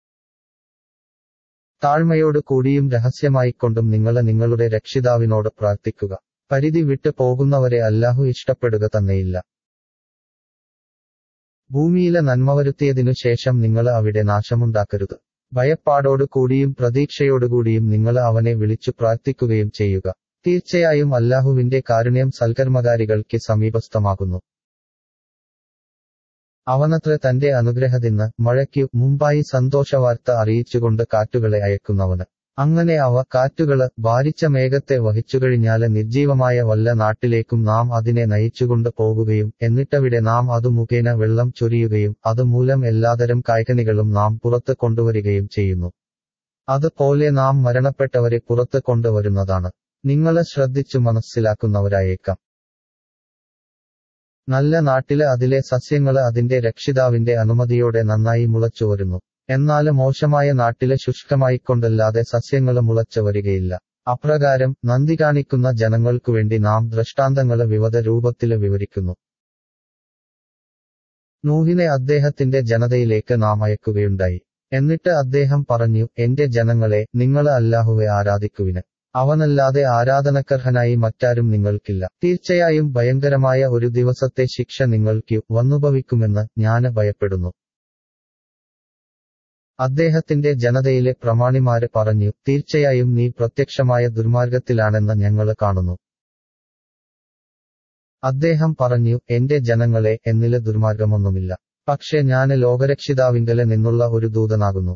താഴ്മയോട് കൂടിയും രഹസ്യമായിക്കൊണ്ടും നിങ്ങള് നിങ്ങളുടെ രക്ഷിതാവിനോട് പ്രാർത്ഥിക്കുക പരിധി വിട്ടു പോകുന്നവരെ അല്ലാഹു ഇഷ്ടപ്പെടുക തന്നെയില്ല ഭൂമിയിലെ നന്മ വരുത്തിയതിനു ശേഷം നിങ്ങൾ അവിടെ നാശമുണ്ടാക്കരുത് ഭയപ്പാടോടു കൂടിയും പ്രതീക്ഷയോടുകൂടിയും നിങ്ങൾ അവനെ വിളിച്ചു പ്രാർത്ഥിക്കുകയും ചെയ്യുക തീർച്ചയായും അല്ലാഹുവിന്റെ കാരുണ്യം സൽക്കർമ്മകാരികൾക്ക് സമീപസ്ഥമാകുന്നു അവനത്ര തന്റെ അനുഗ്രഹതിന്ന് മഴയ്ക്കു മുമ്പായി സന്തോഷവാർത്ത അറിയിച്ചുകൊണ്ട് കാറ്റുകളെ അയക്കുന്നവന് അങ്ങനെ അവ കാറ്റുകള് ഭാരിച്ച മേഘത്തെ വഹിച്ചുകഴിഞ്ഞാല് നിർജീവമായ വല്ല നാട്ടിലേക്കും നാം അതിനെ നയിച്ചുകൊണ്ട് പോകുകയും എന്നിട്ടവിടെ നാം അതു മുഖേന വെള്ളം ചൊരിയുകയും അതുമൂലം എല്ലാതരം കായ്കനികളും നാം പുറത്ത് കൊണ്ടുവരികയും ചെയ്യുന്നു അതുപോലെ നാം മരണപ്പെട്ടവരെ പുറത്ത് കൊണ്ടുവരുന്നതാണ് നിങ്ങളെ ശ്രദ്ധിച്ചു മനസ്സിലാക്കുന്നവരായേക്കാം നല്ല നാട്ടില് അതിലെ സസ്യങ്ങള് അതിന്റെ രക്ഷിതാവിന്റെ അനുമതിയോടെ നന്നായി മുളച്ചു വരുന്നു എന്നാല് മോശമായ നാട്ടില് ശുഷ്കമായിക്കൊണ്ടല്ലാതെ സസ്യങ്ങള് മുളച്ചു വരികയില്ല അപ്രകാരം നന്ദി കാണിക്കുന്ന ജനങ്ങൾക്കു വേണ്ടി നാം ദൃഷ്ടാന്തങ്ങള് വിവിധ രൂപത്തില് വിവരിക്കുന്നു നൂഹിനെ അദ്ദേഹത്തിന്റെ ജനതയിലേക്ക് നാം അയക്കുകയുണ്ടായി എന്നിട്ട് അദ്ദേഹം പറഞ്ഞു എന്റെ ജനങ്ങളെ നിങ്ങള് അല്ലാഹുവെ ആരാധിക്കുവിന് അവനല്ലാതെ ആരാധനക്കർഹനായി മറ്റാരും നിങ്ങൾക്കില്ല തീർച്ചയായും ഭയങ്കരമായ ഒരു ദിവസത്തെ ശിക്ഷ നിങ്ങൾക്ക് വന്നുഭവിക്കുമെന്ന് ഞാന് ഭയപ്പെടുന്നു അദ്ദേഹത്തിന്റെ ജനതയിലെ പ്രമാണിമാര് പറഞ്ഞു തീർച്ചയായും നീ പ്രത്യക്ഷമായ ദുർമാർഗത്തിലാണെന്ന് ഞങ്ങള് കാണുന്നു അദ്ദേഹം പറഞ്ഞു എന്റെ ജനങ്ങളെ എന്നില് ദുർമാർഗമൊന്നുമില്ല പക്ഷെ ഞാന് ലോകരക്ഷിതാവിങ്കല് നിന്നുള്ള ഒരു ദൂതനാകുന്നു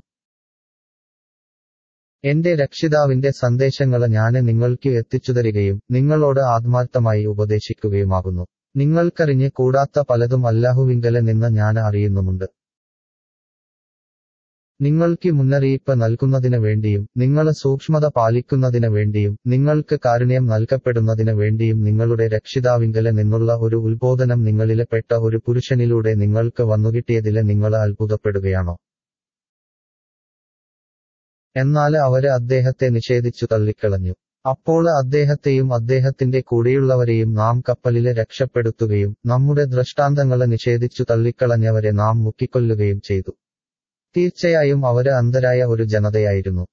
എന്റെ രക്ഷിതാവിന്റെ സന്ദേശങ്ങള് ഞാന് നിങ്ങൾക്ക് എത്തിച്ചുതരികയും നിങ്ങളോട് ആത്മാർത്ഥമായി ഉപദേശിക്കുകയുമാകുന്നു നിങ്ങൾക്കറിഞ്ഞ് കൂടാത്ത പലതും അല്ലാഹുവിങ്കല് നിന്ന് ഞാൻ അറിയുന്നുമുണ്ട് നിങ്ങൾക്ക് മുന്നറിയിപ്പ് നൽകുന്നതിന് വേണ്ടിയും നിങ്ങള് സൂക്ഷ്മത പാലിക്കുന്നതിന് വേണ്ടിയും നിങ്ങൾക്ക് കാരുണ്യം നൽകപ്പെടുന്നതിന് വേണ്ടിയും നിങ്ങളുടെ രക്ഷിതാവിങ്കല് നിന്നുള്ള ഒരു ഉത്ബോധനം നിങ്ങളിലെ പെട്ട ഒരു പുരുഷനിലൂടെ നിങ്ങൾക്ക് വന്നുകിട്ടിയതില് നിങ്ങൾ അത്ഭുതപ്പെടുകയാണോ എന്നാല് അവര് അദ്ദേഹത്തെ നിഷേധിച്ചു തള്ളിക്കളഞ്ഞു അപ്പോൾ അദ്ദേഹത്തെയും അദ്ദേഹത്തിന്റെ കൂടെയുള്ളവരെയും നാം കപ്പലില് രക്ഷപ്പെടുത്തുകയും നമ്മുടെ ദൃഷ്ടാന്തങ്ങളെ നിഷേധിച്ചു തള്ളിക്കളഞ്ഞവരെ നാം മുക്കിക്കൊല്ലുകയും ചെയ്തു തീർച്ചയായും അവര് അന്ധരായ ഒരു ജനതയായിരുന്നു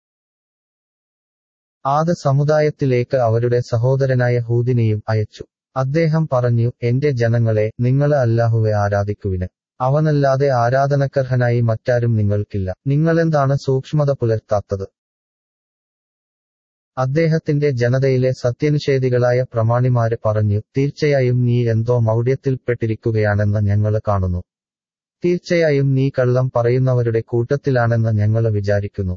ആദ് സമുദായത്തിലേക്ക് അവരുടെ സഹോദരനായ ഹൂദിനെയും അയച്ചു അദ്ദേഹം പറഞ്ഞു എന്റെ ജനങ്ങളെ നിങ്ങള് അല്ലാഹുവെ ആരാധിക്കുവിന് അവനല്ലാതെ ആരാധനക്കർഹനായി മറ്റാരും നിങ്ങൾക്കില്ല നിങ്ങളെന്താണ് സൂക്ഷ്മത പുലർത്താത്തത് അദ്ദേഹത്തിന്റെ ജനതയിലെ സത്യനിഷേധികളായ പ്രമാണിമാര് പറഞ്ഞു തീർച്ചയായും നീ എന്തോ മൗഢ്യത്തിൽപ്പെട്ടിരിക്കുകയാണെന്ന് ഞങ്ങള് കാണുന്നു തീർച്ചയായും നീ കള്ളം പറയുന്നവരുടെ കൂട്ടത്തിലാണെന്ന് ഞങ്ങള് വിചാരിക്കുന്നു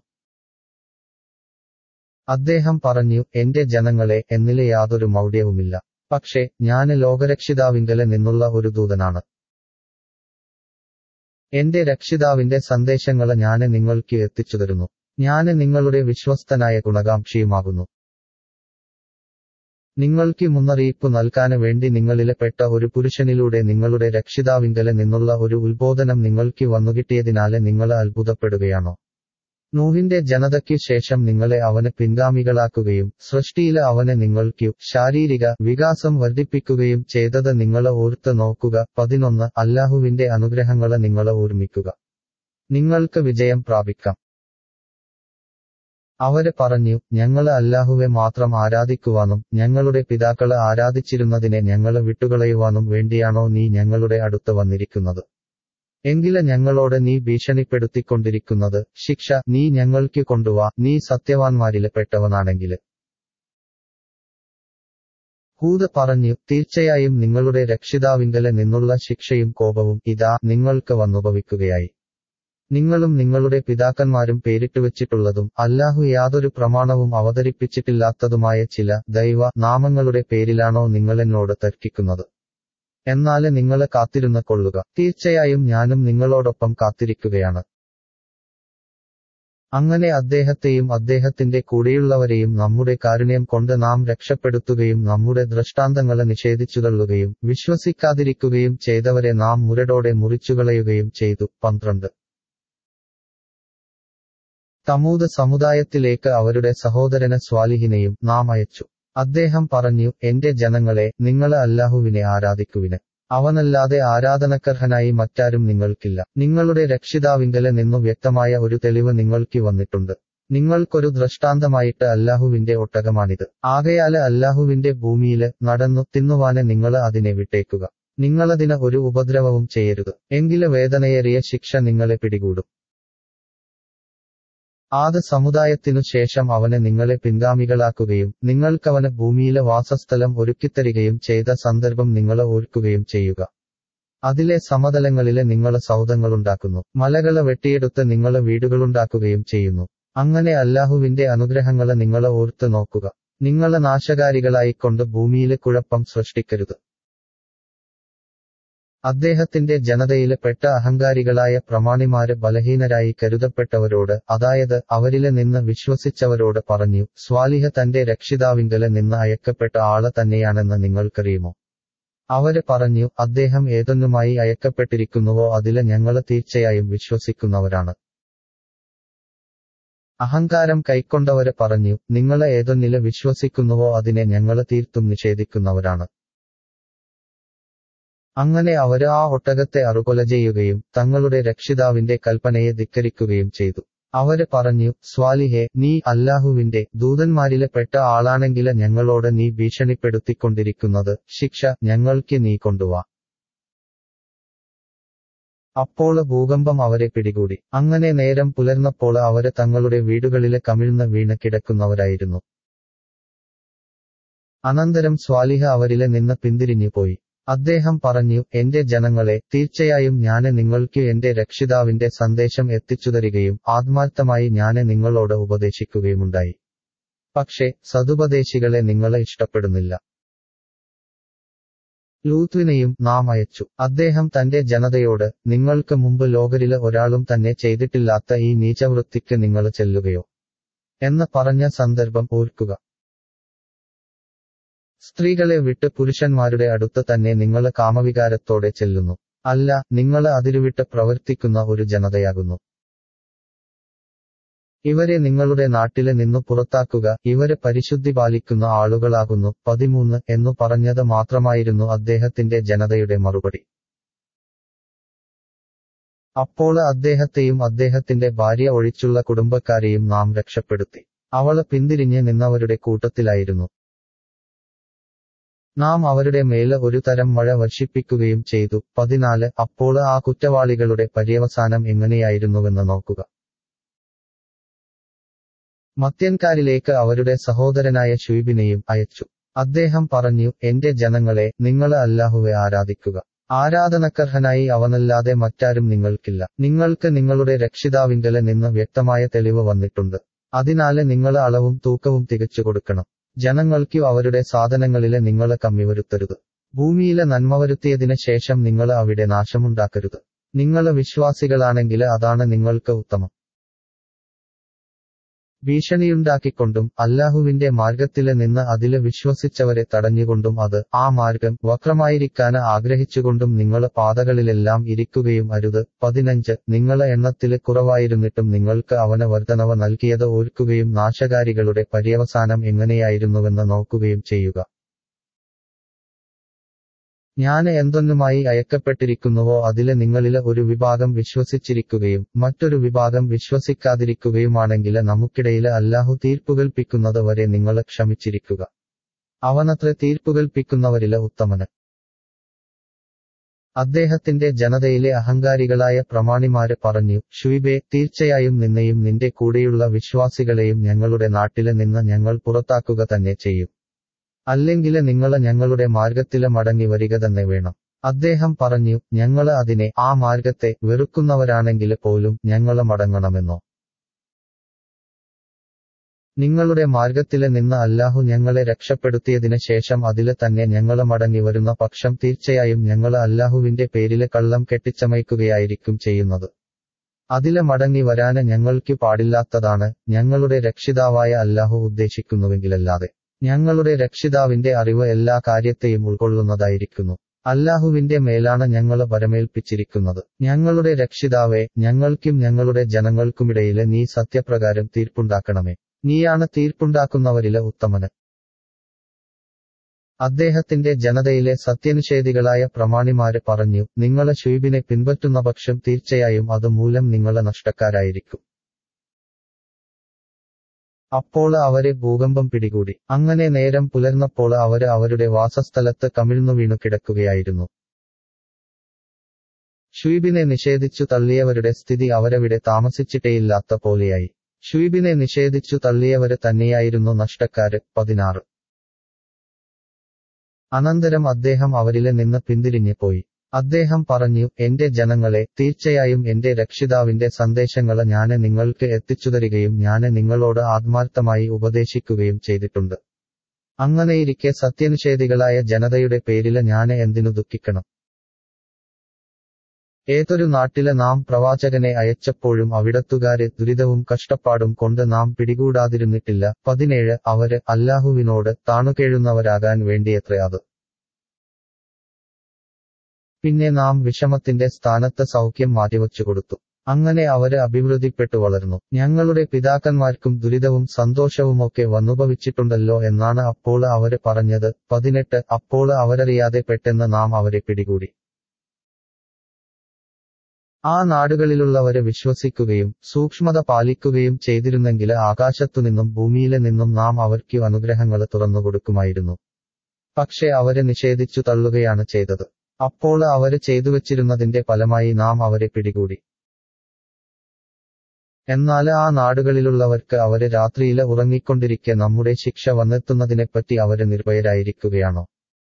അദ്ദേഹം പറഞ്ഞു എന്റെ ജനങ്ങളെ എന്നിലെ യാതൊരു മൗഢ്യവുമില്ല പക്ഷേ ഞാന് ലോകരക്ഷിതാവിങ്കല് നിന്നുള്ള ഒരു ദൂതനാണ് എന്റെ രക്ഷിതാവിന്റെ സന്ദേശങ്ങള് ഞാന് നിങ്ങൾക്ക് എത്തിച്ചു തരുന്നു ഞാന് നിങ്ങളുടെ വിശ്വസ്തനായ ഗുണകാംക്ഷിയുമാകുന്നു നിങ്ങൾക്ക് മുന്നറിയിപ്പ് നൽകാന് വേണ്ടി നിങ്ങളിലെ പെട്ട ഒരു പുരുഷനിലൂടെ നിങ്ങളുടെ രക്ഷിതാവിങ്കല് നിന്നുള്ള ഒരു ഉത്ബോധനം നിങ്ങൾക്ക് വന്നുകിട്ടിയതിനാല് നിങ്ങള് അത്ഭുതപ്പെടുകയാണോ നൂഹിന്റെ ജനതയ്ക്കു ശേഷം നിങ്ങളെ അവന് പിൻഗാമികളാക്കുകയും സൃഷ്ടിയില് അവന് നിങ്ങൾക്കു ശാരീരിക വികാസം വർദ്ധിപ്പിക്കുകയും ചെയ്തത് നിങ്ങളെ ഓർത്ത് നോക്കുക പതിനൊന്ന് അല്ലാഹുവിന്റെ അനുഗ്രഹങ്ങളെ നിങ്ങളെ ഓർമ്മിക്കുക നിങ്ങൾക്ക് വിജയം പ്രാപിക്കാം അവര് പറഞ്ഞു ഞങ്ങള് അല്ലാഹുവെ മാത്രം ആരാധിക്കുവാനും ഞങ്ങളുടെ പിതാക്കള് ആരാധിച്ചിരുന്നതിനെ ഞങ്ങള് വിട്ടുകളയുവാനും വേണ്ടിയാണോ നീ ഞങ്ങളുടെ അടുത്ത് വന്നിരിക്കുന്നത് എങ്കില് ഞങ്ങളോട് നീ ഭീഷണിപ്പെടുത്തിക്കൊണ്ടിരിക്കുന്നത് ശിക്ഷ നീ ഞങ്ങൾക്ക് കൊണ്ടുവാ നീ സത്യവാൻമാരില് പെട്ടവനാണെങ്കില് ഹൂദ് പറഞ്ഞു തീർച്ചയായും നിങ്ങളുടെ രക്ഷിതാവിങ്കല് നിന്നുള്ള ശിക്ഷയും കോപവും ഇതാ നിങ്ങൾക്ക് വന്നുഭവിക്കുകയായി നിങ്ങളും നിങ്ങളുടെ പിതാക്കന്മാരും പേരിട്ടുവച്ചിട്ടുള്ളതും അല്ലാഹു യാതൊരു പ്രമാണവും അവതരിപ്പിച്ചിട്ടില്ലാത്തതുമായ ചില ദൈവ നാമങ്ങളുടെ പേരിലാണോ നിങ്ങളെന്നോട് തർക്കിക്കുന്നത് എന്നാല് നിങ്ങള് കാത്തിരുന്ന് കൊള്ളുക തീർച്ചയായും ഞാനും നിങ്ങളോടൊപ്പം കാത്തിരിക്കുകയാണ് അങ്ങനെ അദ്ദേഹത്തെയും അദ്ദേഹത്തിന്റെ കൂടെയുള്ളവരെയും നമ്മുടെ കാരുണ്യം കൊണ്ട് നാം രക്ഷപ്പെടുത്തുകയും നമ്മുടെ ദൃഷ്ടാന്തങ്ങളെ നിഷേധിച്ചുതള്ളുകയും വിശ്വസിക്കാതിരിക്കുകയും ചെയ്തവരെ നാം മുരടോടെ മുറിച്ചുകളയുകയും ചെയ്തു പന്ത്രണ്ട് തമൂത് സമുദായത്തിലേക്ക് അവരുടെ സഹോദരന് സ്വാലിഹിനെയും നാം അയച്ചു അദ്ദേഹം പറഞ്ഞു എന്റെ ജനങ്ങളെ നിങ്ങള് അല്ലാഹുവിനെ ആരാധിക്കുവിന് അവനല്ലാതെ ആരാധനക്കർഹനായി മറ്റാരും നിങ്ങൾക്കില്ല നിങ്ങളുടെ രക്ഷിതാവിങ്കല് നിന്നു വ്യക്തമായ ഒരു തെളിവ് നിങ്ങൾക്ക് വന്നിട്ടുണ്ട് നിങ്ങൾക്കൊരു ദൃഷ്ടാന്തമായിട്ട് അല്ലാഹുവിന്റെ ഒട്ടകമാണിത് ആകയാല് അല്ലാഹുവിന്റെ ഭൂമിയില് നടന്നു തിന്നുവാന് നിങ്ങള് അതിനെ വിട്ടേക്കുക നിങ്ങളതിന് ഒരു ഉപദ്രവവും ചെയ്യരുത് എങ്കില് വേദനയേറിയ ശിക്ഷ നിങ്ങളെ പിടികൂടും ആദ് സമുദായത്തിനു ശേഷം അവന് നിങ്ങളെ പിൻഗാമികളാക്കുകയും നിങ്ങൾക്കവന് ഭൂമിയിലെ വാസസ്ഥലം ഒരുക്കിത്തരികയും ചെയ്ത സന്ദർഭം നിങ്ങളെ ഓർക്കുകയും ചെയ്യുക അതിലെ സമതലങ്ങളിലെ നിങ്ങളെ സൗധങ്ങളുണ്ടാക്കുന്നു മലകളെ വെട്ടിയെടുത്ത് നിങ്ങളെ വീടുകളുണ്ടാക്കുകയും ചെയ്യുന്നു അങ്ങനെ അല്ലാഹുവിന്റെ അനുഗ്രഹങ്ങളെ നിങ്ങളെ ഓർത്ത് നോക്കുക നിങ്ങളെ നാശകാരികളായിക്കൊണ്ട് ഭൂമിയിലെ കുഴപ്പം സൃഷ്ടിക്കരുത് അദ്ദേഹത്തിന്റെ ജനതയിലെ പെട്ട അഹങ്കാരികളായ പ്രമാണിമാര് ബലഹീനരായി കരുതപ്പെട്ടവരോട് അതായത് അവരിലെ നിന്ന് വിശ്വസിച്ചവരോട് പറഞ്ഞു സ്വാലിഹ തന്റെ രക്ഷിതാവിങ്കലെ നിന്ന് അയക്കപ്പെട്ട ആള് തന്നെയാണെന്ന് നിങ്ങൾക്കറിയുമോ അവര് പറഞ്ഞു അദ്ദേഹം ഏതൊന്നുമായി അയക്കപ്പെട്ടിരിക്കുന്നുവോ അതില് ഞങ്ങള് തീർച്ചയായും വിശ്വസിക്കുന്നവരാണ് അഹങ്കാരം കൈക്കൊണ്ടവര് പറഞ്ഞു നിങ്ങള് ഏതൊന്നില് വിശ്വസിക്കുന്നുവോ അതിനെ ഞങ്ങള് തീർത്തും നിഷേധിക്കുന്നവരാണ് അങ്ങനെ അവര് ആ ഒട്ടകത്തെ അറുകൊല ചെയ്യുകയും തങ്ങളുടെ രക്ഷിതാവിന്റെ കൽപ്പനയെ ധിക്കരിക്കുകയും ചെയ്തു അവര് പറഞ്ഞു സ്വാലിഹെ നീ അല്ലാഹുവിന്റെ ദൂതന്മാരിലെ പെട്ട ആളാണെങ്കില് ഞങ്ങളോട് നീ ഭീഷണിപ്പെടുത്തിക്കൊണ്ടിരിക്കുന്നത് ശിക്ഷ ഞങ്ങൾക്ക് നീ കൊണ്ടുവാ അപ്പോൾ ഭൂകമ്പം അവരെ പിടികൂടി അങ്ങനെ നേരം പുലർന്നപ്പോൾ അവര് തങ്ങളുടെ വീടുകളിലെ കമിഴ്ന്ന് വീണ് കിടക്കുന്നവരായിരുന്നു അനന്തരം സ്വാലിഹ അവരിലെ നിന്ന് പിന്തിരിഞ്ഞു പോയി അദ്ദേഹം പറഞ്ഞു എന്റെ ജനങ്ങളെ തീർച്ചയായും ഞാന് നിങ്ങൾക്ക് എന്റെ രക്ഷിതാവിന്റെ സന്ദേശം എത്തിച്ചുതരികയും ആത്മാർത്ഥമായി ഞാന് നിങ്ങളോട് ഉപദേശിക്കുകയുമുണ്ടായി പക്ഷേ സതുപദേശികളെ നിങ്ങളെ ഇഷ്ടപ്പെടുന്നില്ല ലൂത്വിനെയും നാം അയച്ചു അദ്ദേഹം തന്റെ ജനതയോട് നിങ്ങൾക്ക് മുമ്പ് ലോകരില് ഒരാളും തന്നെ ചെയ്തിട്ടില്ലാത്ത ഈ നീചവൃത്തിക്ക് നിങ്ങൾ ചെല്ലുകയോ എന്ന് പറഞ്ഞ സന്ദർഭം ഓർക്കുക സ്ത്രീകളെ വിട്ട് പുരുഷന്മാരുടെ അടുത്ത് തന്നെ നിങ്ങൾ കാമവികാരത്തോടെ ചെല്ലുന്നു അല്ല നിങ്ങൾ അതിരുവിട്ട് പ്രവർത്തിക്കുന്ന ഒരു ജനതയാകുന്നു ഇവരെ നിങ്ങളുടെ നാട്ടിലെ നിന്നു പുറത്താക്കുക ഇവര് പരിശുദ്ധി പാലിക്കുന്ന ആളുകളാകുന്നു പതിമൂന്ന് എന്നു പറഞ്ഞത് മാത്രമായിരുന്നു അദ്ദേഹത്തിന്റെ ജനതയുടെ മറുപടി അപ്പോൾ അദ്ദേഹത്തെയും അദ്ദേഹത്തിന്റെ ഭാര്യ ഒഴിച്ചുള്ള കുടുംബക്കാരെയും നാം രക്ഷപ്പെടുത്തി അവള് പിന്തിരിഞ്ഞ് നിന്നവരുടെ കൂട്ടത്തിലായിരുന്നു നാം അവരുടെ മേല് ഒരു തരം മഴ വർഷിപ്പിക്കുകയും ചെയ്തു പതിനാല് അപ്പോൾ ആ കുറ്റവാളികളുടെ പര്യവസാനം എങ്ങനെയായിരുന്നുവെന്ന് നോക്കുക മത്യൻകാരിലേക്ക് അവരുടെ സഹോദരനായ ഷുയിബിനെയും അയച്ചു അദ്ദേഹം പറഞ്ഞു എന്റെ ജനങ്ങളെ നിങ്ങൾ അല്ലാഹുവെ ആരാധിക്കുക ആരാധനക്കർഹനായി അവനല്ലാതെ മറ്റാരും നിങ്ങൾക്കില്ല നിങ്ങൾക്ക് നിങ്ങളുടെ രക്ഷിതാവിങ്കലെ നിന്ന് വ്യക്തമായ തെളിവ് വന്നിട്ടുണ്ട് അതിനാല് നിങ്ങൾ അളവും തൂക്കവും തികച്ചു കൊടുക്കണം ജനങ്ങൾക്ക് അവരുടെ സാധനങ്ങളിലെ നിങ്ങൾ കമ്മി വരുത്തരുത് ഭൂമിയിലെ നന്മ വരുത്തിയതിന് ശേഷം നിങ്ങൾ അവിടെ നാശമുണ്ടാക്കരുത് നിങ്ങൾ വിശ്വാസികളാണെങ്കിൽ അതാണ് നിങ്ങൾക്ക് ഉത്തമം ഭീഷണിയുണ്ടാക്കിക്കൊണ്ടും അല്ലാഹുവിന്റെ മാർഗത്തില് നിന്ന് അതില് വിശ്വസിച്ചവരെ തടഞ്ഞുകൊണ്ടും അത് ആ മാർഗം വക്രമായിരിക്കാന് ആഗ്രഹിച്ചുകൊണ്ടും നിങ്ങൾ പാതകളിലെല്ലാം ഇരിക്കുകയും അരുത് പതിനഞ്ച് നിങ്ങളെ എണ്ണത്തില് കുറവായിരുന്നിട്ടും നിങ്ങൾക്ക് അവന് വർധനവ് നൽകിയത് ഓർക്കുകയും നാശകാരികളുടെ പര്യവസാനം എങ്ങനെയായിരുന്നുവെന്ന് നോക്കുകയും ചെയ്യുക ഞാന് എന്തൊന്നുമായി അയക്കപ്പെട്ടിരിക്കുന്നുവോ അതില് നിങ്ങളില് ഒരു വിഭാഗം വിശ്വസിച്ചിരിക്കുകയും മറ്റൊരു വിഭാഗം വിശ്വസിക്കാതിരിക്കുകയുമാണെങ്കില് നമുക്കിടയില് അല്ലാഹു തീർപ്പുകൽപ്പിക്കുന്നത് വരെ നിങ്ങള് ക്ഷമിച്ചിരിക്കുക അവനത്ര തീർപ്പുകൽപ്പിക്കുന്നവരില് ഉത്തമന് അദ്ദേഹത്തിന്റെ ജനതയിലെ അഹങ്കാരികളായ പ്രമാണിമാര് പറഞ്ഞു ഷുയിബെ തീർച്ചയായും നിന്നെയും നിന്റെ കൂടെയുള്ള വിശ്വാസികളെയും ഞങ്ങളുടെ നാട്ടില് നിന്ന് ഞങ്ങൾ പുറത്താക്കുക തന്നെ ചെയ്യും അല്ലെങ്കില് നിങ്ങള് ഞങ്ങളുടെ മാർഗത്തില് മടങ്ങി വരിക തന്നെ വേണം അദ്ദേഹം പറഞ്ഞു ഞങ്ങള് അതിനെ ആ മാർഗത്തെ വെറുക്കുന്നവരാണെങ്കില് പോലും ഞങ്ങള് മടങ്ങണമെന്നോ നിങ്ങളുടെ മാർഗത്തില് നിന്ന് അല്ലാഹു ഞങ്ങളെ രക്ഷപ്പെടുത്തിയതിന് ശേഷം അതില് തന്നെ ഞങ്ങള് മടങ്ങി വരുന്ന പക്ഷം തീർച്ചയായും ഞങ്ങള് അല്ലാഹുവിന്റെ പേരില് കള്ളം കെട്ടിച്ചമയ്ക്കുകയായിരിക്കും ചെയ്യുന്നത് അതില് മടങ്ങി വരാന് ഞങ്ങൾക്ക് പാടില്ലാത്തതാണ് ഞങ്ങളുടെ രക്ഷിതാവായ അല്ലാഹു ഉദ്ദേശിക്കുന്നുവെങ്കിലല്ലാതെ ഞങ്ങളുടെ രക്ഷിതാവിന്റെ അറിവ് എല്ലാ കാര്യത്തെയും ഉൾക്കൊള്ളുന്നതായിരിക്കുന്നു അല്ലാഹുവിന്റെ മേലാണ് ഞങ്ങൾ പരമേൽപ്പിച്ചിരിക്കുന്നത് ഞങ്ങളുടെ രക്ഷിതാവെ ഞങ്ങൾക്കും ഞങ്ങളുടെ ജനങ്ങൾക്കുമിടയില് നീ സത്യപ്രകാരം തീർപ്പുണ്ടാക്കണമേ നീയാണ് തീർപ്പുണ്ടാക്കുന്നവരിലെ ഉത്തമന് അദ്ദേഹത്തിന്റെ ജനതയിലെ സത്യനിഷേധികളായ പ്രമാണിമാര് പറഞ്ഞു നിങ്ങളെ ഷുയിബിനെ പിൻപറ്റുന്ന പക്ഷം തീർച്ചയായും അതുമൂലം നിങ്ങളെ നഷ്ടക്കാരായിരിക്കും അപ്പോൾ അവരെ ഭൂകമ്പം പിടികൂടി അങ്ങനെ നേരം പുലർന്നപ്പോൾ അവര് അവരുടെ വാസസ്ഥലത്ത് കമിഴ്ന്നു വീണു കിടക്കുകയായിരുന്നു ഷുയിബിനെ നിഷേധിച്ചു തള്ളിയവരുടെ സ്ഥിതി അവരവിടെ താമസിച്ചിട്ടേയില്ലാത്ത പോലെയായി ഷുയിബിനെ നിഷേധിച്ചു തള്ളിയവര് തന്നെയായിരുന്നു നഷ്ടക്കാര് പതിനാറ് അനന്തരം അദ്ദേഹം അവരിലെ നിന്ന് പിന്തിരിഞ്ഞു പോയി അദ്ദേഹം പറഞ്ഞു എന്റെ ജനങ്ങളെ തീർച്ചയായും എന്റെ രക്ഷിതാവിന്റെ സന്ദേശങ്ങള് ഞാന് നിങ്ങൾക്ക് എത്തിച്ചുതരികയും ഞാന് നിങ്ങളോട് ആത്മാർത്ഥമായി ഉപദേശിക്കുകയും ചെയ്തിട്ടുണ്ട് അങ്ങനെയിരിക്കെ സത്യനിഷേധികളായ ജനതയുടെ പേരില് ഞാന് എന്തിനു ദുഃഖിക്കണം ഏതൊരു നാട്ടില് നാം പ്രവാചകനെ അയച്ചപ്പോഴും അവിടത്തുകാരെ ദുരിതവും കഷ്ടപ്പാടും കൊണ്ട് നാം പിടികൂടാതിരുന്നിട്ടില്ല പതിനേഴ് അവര് അല്ലാഹുവിനോട് താണുകേഴുന്നവരാകാൻ വേണ്ടിയത്രേ അത് പിന്നെ നാം വിഷമത്തിന്റെ സ്ഥാനത്ത് സൗഖ്യം മാറ്റിവച്ചു കൊടുത്തു അങ്ങനെ അവര് അഭിവൃദ്ധിപ്പെട്ടു വളർന്നു ഞങ്ങളുടെ പിതാക്കന്മാർക്കും ദുരിതവും സന്തോഷവുമൊക്കെ വന്നുഭവിച്ചിട്ടുണ്ടല്ലോ എന്നാണ് അപ്പോൾ അവര് പറഞ്ഞത് പതിനെട്ട് അപ്പോൾ അവരറിയാതെ പെട്ടെന്ന് നാം അവരെ പിടികൂടി ആ നാടുകളിലുള്ളവര് വിശ്വസിക്കുകയും സൂക്ഷ്മത പാലിക്കുകയും ചെയ്തിരുന്നെങ്കിൽ ആകാശത്തുനിന്നും ഭൂമിയിലെ നിന്നും നാം അവർക്ക് അനുഗ്രഹങ്ങള് തുറന്നുകൊടുക്കുമായിരുന്നു പക്ഷെ അവര് നിഷേധിച്ചു തള്ളുകയാണ് ചെയ്തത് അപ്പോൾ അവര് ചെയ്തുവച്ചിരുന്നതിന്റെ ഫലമായി നാം അവരെ പിടികൂടി എന്നാൽ ആ നാടുകളിലുള്ളവർക്ക് അവര് രാത്രിയില് ഉറങ്ങിക്കൊണ്ടിരിക്കെ നമ്മുടെ ശിക്ഷ വന്നെത്തുന്നതിനെപ്പറ്റി അവര് നിർഭയരായിരിക്കുകയാണോ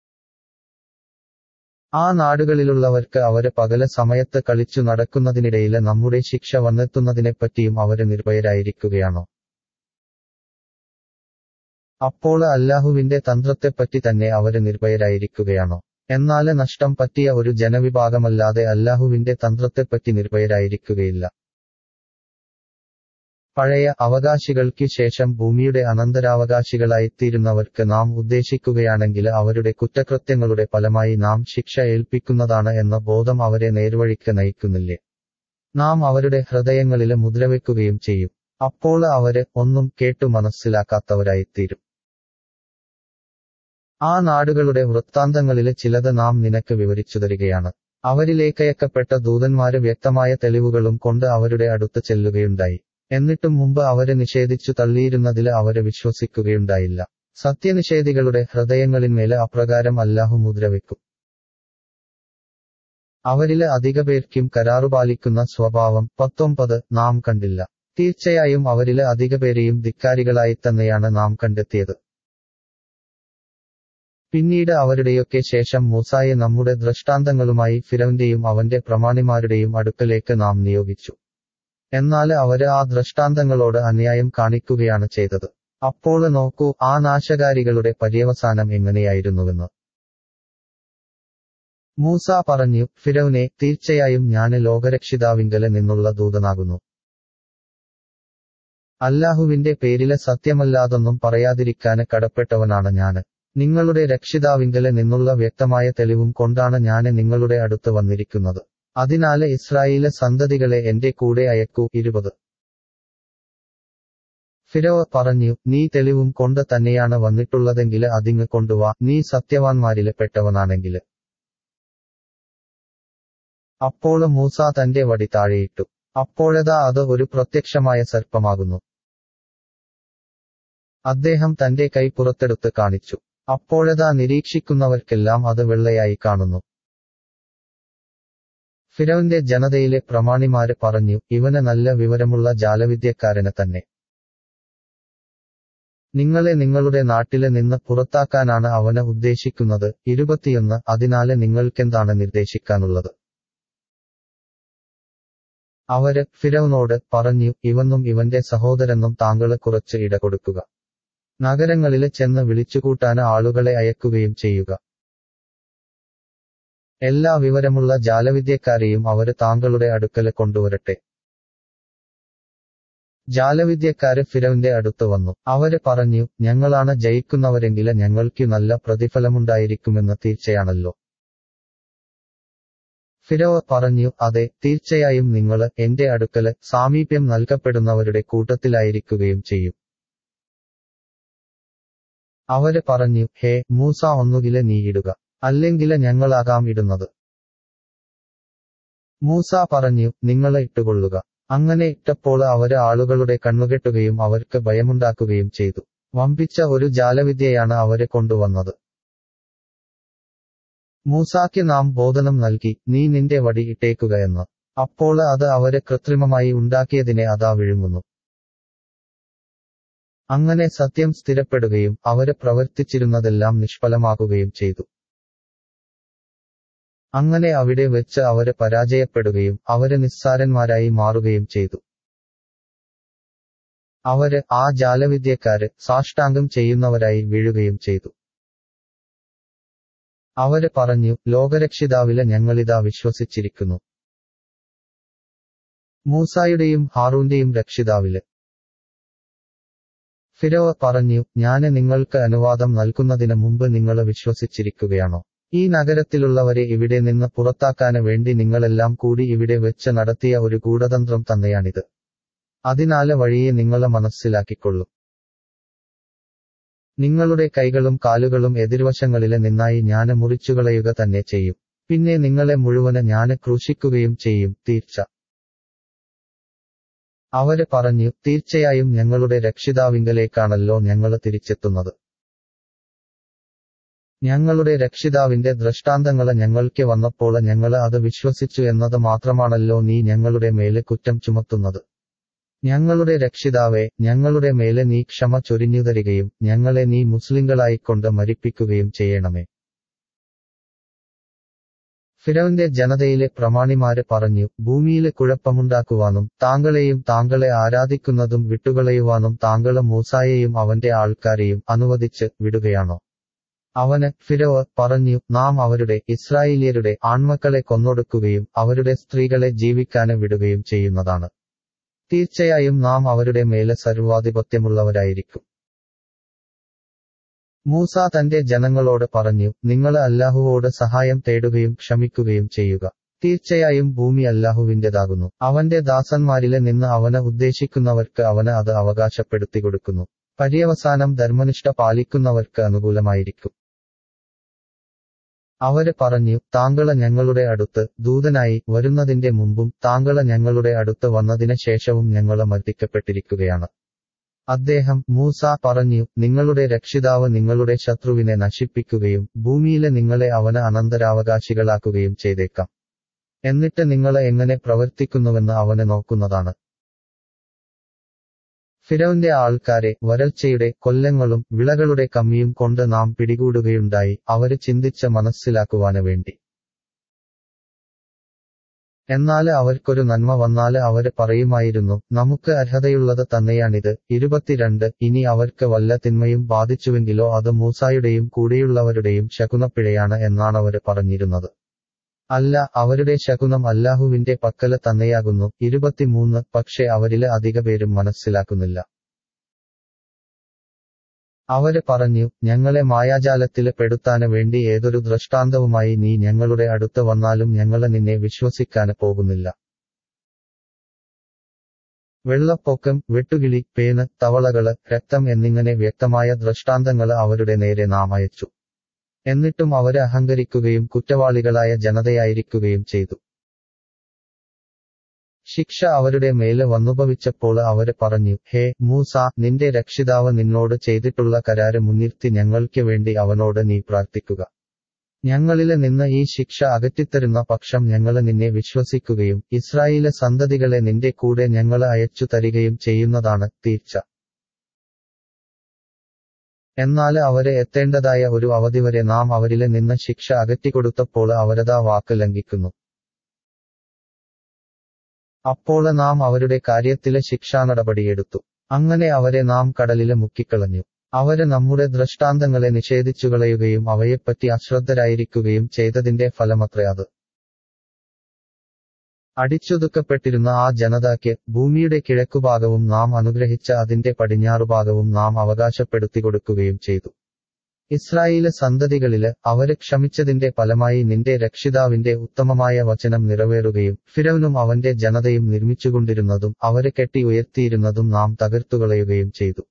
ആ നാടുകളിലുള്ളവർക്ക് അവര് പകല സമയത്ത് കളിച്ചു നടക്കുന്നതിനിടയില് നമ്മുടെ ശിക്ഷ വന്നെത്തുന്നതിനെപ്പറ്റിയും അവര് നിർഭയരായിരിക്കുകയാണോ അപ്പോൾ അല്ലാഹുവിന്റെ തന്ത്രത്തെപ്പറ്റി തന്നെ അവര് നിർഭയരായിരിക്കുകയാണോ എന്നാല് നഷ്ടം പറ്റിയ ഒരു ജനവിഭാഗമല്ലാതെ അല്ലാഹുവിന്റെ തന്ത്രത്തെപ്പറ്റി നിർഭയരായിരിക്കുകയില്ല പഴയ അവകാശികൾക്ക് ശേഷം ഭൂമിയുടെ അനന്തരാവകാശികളായിത്തീരുന്നവർക്ക് നാം ഉദ്ദേശിക്കുകയാണെങ്കിൽ അവരുടെ കുറ്റകൃത്യങ്ങളുടെ ഫലമായി നാം ശിക്ഷ ഏൽപ്പിക്കുന്നതാണ് എന്ന ബോധം അവരെ നേർവഴിക്ക് നയിക്കുന്നില്ലേ നാം അവരുടെ ഹൃദയങ്ങളില് മുദ്രവെക്കുകയും ചെയ്യും അപ്പോൾ അവര് ഒന്നും കേട്ടു മനസ്സിലാക്കാത്തവരായിത്തീരും ആ നാടുകളുടെ വൃത്താന്തങ്ങളില് ചിലത് നാം നിനക്ക് വിവരിച്ചു തരികയാണ് അവരിലേക്കയക്കപ്പെട്ട ദൂതന്മാര് വ്യക്തമായ തെളിവുകളും കൊണ്ട് അവരുടെ അടുത്ത് ചെല്ലുകയുണ്ടായി എന്നിട്ടും മുമ്പ് അവര് നിഷേധിച്ചു തള്ളിയിരുന്നതില് അവര് വിശ്വസിക്കുകയുണ്ടായില്ല സത്യനിഷേധികളുടെ ഹൃദയങ്ങളിന്മേല് അപ്രകാരം അല്ലാഹു മുദ്രവെക്കും അവരില് അധികപേർക്കും കരാറുപാലിക്കുന്ന സ്വഭാവം പത്തൊമ്പത് നാം കണ്ടില്ല തീർച്ചയായും അവരില് അധികപേരെയും ധിക്കാരികളായി തന്നെയാണ് നാം കണ്ടെത്തിയത് പിന്നീട് അവരുടെയൊക്കെ ശേഷം മൂസായെ നമ്മുടെ ദൃഷ്ടാന്തങ്ങളുമായി ഫിരവിന്റെയും അവന്റെ പ്രമാണിമാരുടെയും അടുക്കലേക്ക് നാം നിയോഗിച്ചു എന്നാല് അവര് ആ ദൃഷ്ടാന്തങ്ങളോട് അന്യായം കാണിക്കുകയാണ് ചെയ്തത് അപ്പോൾ നോക്കൂ ആ നാശകാരികളുടെ പര്യവസാനം എങ്ങനെയായിരുന്നുവെന്ന് മൂസ പറഞ്ഞു ഫിരൗനെ തീർച്ചയായും ഞാന് ലോകരക്ഷിതാവിങ്കല് നിന്നുള്ള ദൂതനാകുന്നു അല്ലാഹുവിന്റെ പേരിലെ സത്യമല്ലാതൊന്നും പറയാതിരിക്കാന് കടപ്പെട്ടവനാണ് ഞാന് നിങ്ങളുടെ രക്ഷിതാവിങ്കല് നിന്നുള്ള വ്യക്തമായ തെളിവും കൊണ്ടാണ് ഞാന് നിങ്ങളുടെ അടുത്ത് വന്നിരിക്കുന്നത് അതിനാല് ഇസ്രായേല് സന്തതികളെ എന്റെ കൂടെ അയക്കൂ ഇരുപത് ഫിരോ പറഞ്ഞു നീ തെളിവും കൊണ്ട് തന്നെയാണ് വന്നിട്ടുള്ളതെങ്കില് അതിങ്ങ് കൊണ്ടുവാ നീ സത്യവാൻമാരില് പെട്ടവനാണെങ്കില് അപ്പോൾ മൂസ തന്റെ വടി താഴെയിട്ടു അപ്പോഴതാ അത് ഒരു പ്രത്യക്ഷമായ സർപ്പമാകുന്നു അദ്ദേഹം തന്റെ കൈ പുറത്തെടുത്ത് കാണിച്ചു അപ്പോഴതാ നിരീക്ഷിക്കുന്നവർക്കെല്ലാം അത് വെള്ളയായി കാണുന്നു ഫിരവിന്റെ ജനതയിലെ പ്രമാണിമാര് പറഞ്ഞു ഇവന് നല്ല വിവരമുള്ള ജാലവിദ്യക്കാരന് തന്നെ നിങ്ങളെ നിങ്ങളുടെ നാട്ടില് നിന്ന് പുറത്താക്കാനാണ് അവന് ഉദ്ദേശിക്കുന്നത് ഇരുപത്തിയൊന്ന് അതിനാല് നിങ്ങൾക്കെന്താണ് നിർദ്ദേശിക്കാനുള്ളത് അവര് ഫിരവനോട് പറഞ്ഞു ഇവന്നും ഇവന്റെ സഹോദരനും താങ്കള് കുറച്ച് ഇട കൊടുക്കുക നഗരങ്ങളില് ചെന്ന് വിളിച്ചുകൂട്ടാന് ആളുകളെ അയക്കുകയും ചെയ്യുക എല്ലാ വിവരമുള്ള ജാലവിദ്യക്കാരെയും അവര് താങ്കളുടെ അടുക്കല് കൊണ്ടുവരട്ടെ ജാലവിദ്യക്കാര് ഫിരവിന്റെ അടുത്ത് വന്നു അവര് പറഞ്ഞു ഞങ്ങളാണ് ജയിക്കുന്നവരെങ്കില് ഞങ്ങൾക്ക് നല്ല പ്രതിഫലമുണ്ടായിരിക്കുമെന്ന് തീർച്ചയാണല്ലോ ഫിരവ് പറഞ്ഞു അതെ തീർച്ചയായും നിങ്ങള് എന്റെ അടുക്കല് സാമീപ്യം നൽകപ്പെടുന്നവരുടെ കൂട്ടത്തിലായിരിക്കുകയും ചെയ്യും അവര് പറഞ്ഞു ഹേ മൂസ ഒന്നുകില് നീ ഇടുക അല്ലെങ്കില് ഞങ്ങളാകാം ഇടുന്നത് മൂസ പറഞ്ഞു നിങ്ങള് ഇട്ടുകൊള്ളുക അങ്ങനെ ഇട്ടപ്പോൾ അവര് ആളുകളുടെ കണ്ണുകെട്ടുകയും അവർക്ക് ഭയമുണ്ടാക്കുകയും ചെയ്തു വമ്പിച്ച ഒരു ജാലവിദ്യയാണ് അവര് കൊണ്ടുവന്നത് മൂസാക്ക് നാം ബോധനം നൽകി നീ നിന്റെ വടി ഇട്ടേക്കുകയെന്ന് അപ്പോൾ അത് അവര് കൃത്രിമമായി ഉണ്ടാക്കിയതിനെ അതാ വിഴുങ്ങുന്നു അങ്ങനെ സത്യം സ്ഥിരപ്പെടുകയും അവര് പ്രവർത്തിച്ചിരുന്നതെല്ലാം നിഷ്ഫലമാകുകയും ചെയ്തു അങ്ങനെ അവിടെ വെച്ച് അവര് പരാജയപ്പെടുകയും അവര് നിസ്സാരന്മാരായി മാറുകയും ചെയ്തു അവര് ആ ജാലവിദ്യക്കാര് സാഷ്ടാംഗം ചെയ്യുന്നവരായി വീഴുകയും ചെയ്തു അവര് പറഞ്ഞു ലോകരക്ഷിതാവില് ഞങ്ങളിതാ വിശ്വസിച്ചിരിക്കുന്നു മൂസായുടെയും ഹാറൂന്റെയും രക്ഷിതാവില് ഫിരോവ പറഞ്ഞു ഞാന് നിങ്ങൾക്ക് അനുവാദം നൽകുന്നതിന് മുമ്പ് നിങ്ങള് വിശ്വസിച്ചിരിക്കുകയാണോ ഈ നഗരത്തിലുള്ളവരെ ഇവിടെ നിന്ന് പുറത്താക്കാന് വേണ്ടി നിങ്ങളെല്ലാം കൂടി ഇവിടെ വെച്ച് നടത്തിയ ഒരു ഗൂഢതന്ത്രം തന്നെയാണിത് അതിനാല് വഴിയെ നിങ്ങളെ മനസ്സിലാക്കിക്കൊള്ളും നിങ്ങളുടെ കൈകളും കാലുകളും എതിർവശങ്ങളിലെ നിന്നായി ഞാന് മുറിച്ചുകളയുക തന്നെ ചെയ്യും പിന്നെ നിങ്ങളെ മുഴുവന് ഞാന് ക്രൂശിക്കുകയും ചെയ്യും തീർച്ച അവര് പറഞ്ഞു തീർച്ചയായും ഞങ്ങളുടെ രക്ഷിതാവിങ്കലേക്കാണല്ലോ ഞങ്ങള് തിരിച്ചെത്തുന്നത് ഞങ്ങളുടെ രക്ഷിതാവിന്റെ ദൃഷ്ടാന്തങ്ങള് ഞങ്ങൾക്ക് വന്നപ്പോൾ ഞങ്ങള് അത് വിശ്വസിച്ചു എന്നത് മാത്രമാണല്ലോ നീ ഞങ്ങളുടെ മേല് കുറ്റം ചുമത്തുന്നത് ഞങ്ങളുടെ രക്ഷിതാവെ ഞങ്ങളുടെ മേലെ നീ ക്ഷമ ചൊരിഞ്ഞു തരികയും ഞങ്ങളെ നീ മുസ്ലിങ്ങളായിക്കൊണ്ട് മരിപ്പിക്കുകയും ചെയ്യണമേ ഫിരവിന്റെ ജനതയിലെ പ്രമാണിമാര് പറഞ്ഞു ഭൂമിയില് കുഴപ്പമുണ്ടാക്കുവാനും താങ്കളെയും താങ്കളെ ആരാധിക്കുന്നതും വിട്ടുകളയുവാനും താങ്കള് മൂസായെയും അവന്റെ ആൾക്കാരെയും അനുവദിച്ച് വിടുകയാണോ അവന് ഫിരവ് പറഞ്ഞു നാം അവരുടെ ഇസ്രായേലിയരുടെ ആൺമക്കളെ കൊന്നൊടുക്കുകയും അവരുടെ സ്ത്രീകളെ ജീവിക്കാന് വിടുകയും ചെയ്യുന്നതാണ് തീർച്ചയായും നാം അവരുടെ മേലെ സർവാധിപത്യമുള്ളവരായിരിക്കും മൂസ തന്റെ ജനങ്ങളോട് പറഞ്ഞു നിങ്ങൾ അല്ലാഹുവോട് സഹായം തേടുകയും ക്ഷമിക്കുകയും ചെയ്യുക തീർച്ചയായും ഭൂമി അല്ലാഹുവിന്റേതാകുന്നു അവന്റെ ദാസന്മാരിലെ നിന്ന് അവന് ഉദ്ദേശിക്കുന്നവർക്ക് അവന് അത് അവകാശപ്പെടുത്തി കൊടുക്കുന്നു പര്യവസാനം ധർമ്മനിഷ്ഠ പാലിക്കുന്നവർക്ക് അനുകൂലമായിരിക്കും അവര് പറഞ്ഞു താങ്കള് ഞങ്ങളുടെ അടുത്ത് ദൂതനായി വരുന്നതിന്റെ മുമ്പും താങ്കള് ഞങ്ങളുടെ അടുത്ത് വന്നതിന് ശേഷവും ഞങ്ങള് മർദ്ദിക്കപ്പെട്ടിരിക്കുകയാണ് അദ്ദേഹം മൂസ പറഞ്ഞു നിങ്ങളുടെ രക്ഷിതാവ് നിങ്ങളുടെ ശത്രുവിനെ നശിപ്പിക്കുകയും ഭൂമിയിലെ നിങ്ങളെ അവന് അനന്തരാവകാശികളാക്കുകയും ചെയ്തേക്കാം എന്നിട്ട് നിങ്ങള് എങ്ങനെ പ്രവർത്തിക്കുന്നുവെന്ന് അവന് നോക്കുന്നതാണ് ഫിരൌന്റെ ആൾക്കാരെ വരൾച്ചയുടെ കൊല്ലങ്ങളും വിളകളുടെ കമ്മിയും കൊണ്ട് നാം പിടികൂടുകയുണ്ടായി അവര് ചിന്തിച്ച് മനസ്സിലാക്കുവാന് വേണ്ടി എന്നാല് അവർക്കൊരു നന്മ വന്നാല് അവര് പറയുമായിരുന്നു നമുക്ക് അർഹതയുള്ളത് തന്നെയാണിത് ഇരുപത്തിരണ്ട് ഇനി അവർക്ക് വല്ല തിന്മയും ബാധിച്ചുവെങ്കിലോ അത് മൂസായുടെയും കൂടെയുള്ളവരുടെയും ശകുനപ്പിഴയാണ് എന്നാണവര് പറഞ്ഞിരുന്നത് അല്ല അവരുടെ ശകുനം അല്ലാഹുവിന്റെ പക്കല് തന്നെയാകുന്നു ഇരുപത്തിമൂന്ന് പക്ഷെ അവരില് അധിക പേരും മനസ്സിലാക്കുന്നില്ല അവര് പറഞ്ഞു ഞങ്ങളെ മായാജാലത്തില് പെടുത്താന് വേണ്ടി ഏതൊരു ദൃഷ്ടാന്തവുമായി നീ ഞങ്ങളുടെ അടുത്ത് വന്നാലും ഞങ്ങള് നിന്നെ വിശ്വസിക്കാന് പോകുന്നില്ല വെള്ളപ്പൊക്കം വെട്ടുകിളി പേന് തവളകള് രക്തം എന്നിങ്ങനെ വ്യക്തമായ ദൃഷ്ടാന്തങ്ങള് അവരുടെ നേരെ നാം അയച്ചു എന്നിട്ടും അവര് അഹങ്കരിക്കുകയും കുറ്റവാളികളായ ജനതയായിരിക്കുകയും ചെയ്തു ശിക്ഷ അവരുടെ മേല് വന്നുഭവിച്ചപ്പോൾ അവര് പറഞ്ഞു ഹേ മൂസ നിന്റെ രക്ഷിതാവ് നിന്നോട് ചെയ്തിട്ടുള്ള കരാര് മുൻനിർത്തി ഞങ്ങൾക്ക് വേണ്ടി അവനോട് നീ പ്രാർത്ഥിക്കുക ഞങ്ങളില് നിന്ന് ഈ ശിക്ഷ അകറ്റിത്തരുന്ന പക്ഷം ഞങ്ങള് നിന്നെ വിശ്വസിക്കുകയും ഇസ്രായേല് സന്തതികളെ നിന്റെ കൂടെ ഞങ്ങള് അയച്ചു തരികയും ചെയ്യുന്നതാണ് തീർച്ച എന്നാല് അവരെ എത്തേണ്ടതായ ഒരു അവധി വരെ നാം അവരിലെ നിന്ന് ശിക്ഷ അകറ്റിക്കൊടുത്തപ്പോൾ അവരതാ വാക്ക് ലംഘിക്കുന്നു അപ്പോൾ നാം അവരുടെ കാര്യത്തിലെ ശിക്ഷാ നടപടിയെടുത്തു അങ്ങനെ അവരെ നാം കടലില് മുക്കിക്കളഞ്ഞു അവര് നമ്മുടെ ദൃഷ്ടാന്തങ്ങളെ നിഷേധിച്ചുകളയുകയും അവയെപ്പറ്റി അശ്രദ്ധരായിരിക്കുകയും ചെയ്തതിന്റെ ഫലമത്രേ അത് അടിച്ചൊതുക്കപ്പെട്ടിരുന്ന ആ ജനതയ്ക്ക് ഭൂമിയുടെ കിഴക്കുഭാഗവും നാം അനുഗ്രഹിച്ച അതിന്റെ പടിഞ്ഞാറുഭാഗവും നാം അവകാശപ്പെടുത്തി കൊടുക്കുകയും ചെയ്തു ഇസ്രായേല് സന്തതികളില് അവര് ക്ഷമിച്ചതിന്റെ ഫലമായി നിന്റെ രക്ഷിതാവിന്റെ ഉത്തമമായ വചനം നിറവേറുകയും ഫിരവനും അവന്റെ ജനതയും നിർമ്മിച്ചുകൊണ്ടിരുന്നതും അവര് കെട്ടി ഉയർത്തിയിരുന്നതും നാം തകർത്തുകളയുകയും ചെയ്തു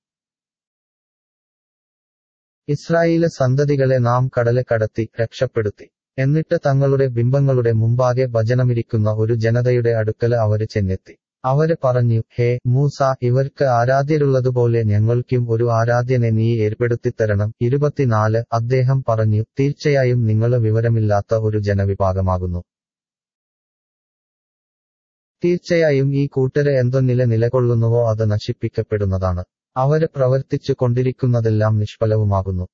ഇസ്രായേല് സന്തതികളെ നാം കടല് കടത്തി രക്ഷപ്പെടുത്തി എന്നിട്ട് തങ്ങളുടെ ബിംബങ്ങളുടെ മുമ്പാകെ ഭജനമിരിക്കുന്ന ഒരു ജനതയുടെ അടുക്കല് അവര് ചെന്നെത്തി അവര് പറഞ്ഞു ഹേ മൂസ ഇവർക്ക് ആരാധ്യരുള്ളതുപോലെ ഞങ്ങൾക്കും ഒരു ആരാധ്യനെ നീ ഏർപ്പെടുത്തിത്തരണം ഇരുപത്തിനാല് അദ്ദേഹം പറഞ്ഞു തീർച്ചയായും നിങ്ങള് വിവരമില്ലാത്ത ഒരു ജനവിഭാഗമാകുന്നു തീർച്ചയായും ഈ കൂട്ടര് എന്തൊന്നില നിലകൊള്ളുന്നുവോ അത് നശിപ്പിക്കപ്പെടുന്നതാണ് അവര് പ്രവർത്തിച്ചു കൊണ്ടിരിക്കുന്നതെല്ലാം നിഷ്ഫലവുമാകുന്നു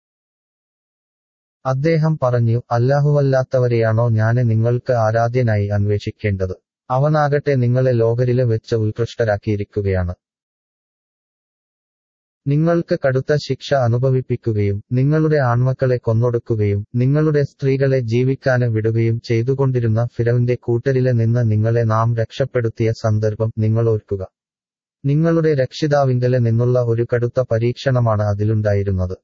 അദ്ദേഹം പറഞ്ഞു അല്ലാഹുവല്ലാത്തവരെയാണോ ഞാന് നിങ്ങൾക്ക് ആരാധ്യനായി അന്വേഷിക്കേണ്ടത് അവനാകട്ടെ നിങ്ങളെ ലോകരില് വെച്ച് ഉത്കൃഷ്ടരാക്കിയിരിക്കുകയാണ് നിങ്ങൾക്ക് കടുത്ത ശിക്ഷ അനുഭവിപ്പിക്കുകയും നിങ്ങളുടെ ആൺമക്കളെ കൊന്നൊടുക്കുകയും നിങ്ങളുടെ സ്ത്രീകളെ ജീവിക്കാന് വിടുകയും ചെയ്തുകൊണ്ടിരുന്ന ഫിരവിന്റെ കൂട്ടരില് നിന്ന് നിങ്ങളെ നാം രക്ഷപ്പെടുത്തിയ സന്ദർഭം നിങ്ങൾ ഓർക്കുക നിങ്ങളുടെ രക്ഷിതാവിങ്കല് നിന്നുള്ള ഒരു കടുത്ത പരീക്ഷണമാണ് അതിലുണ്ടായിരുന്നത്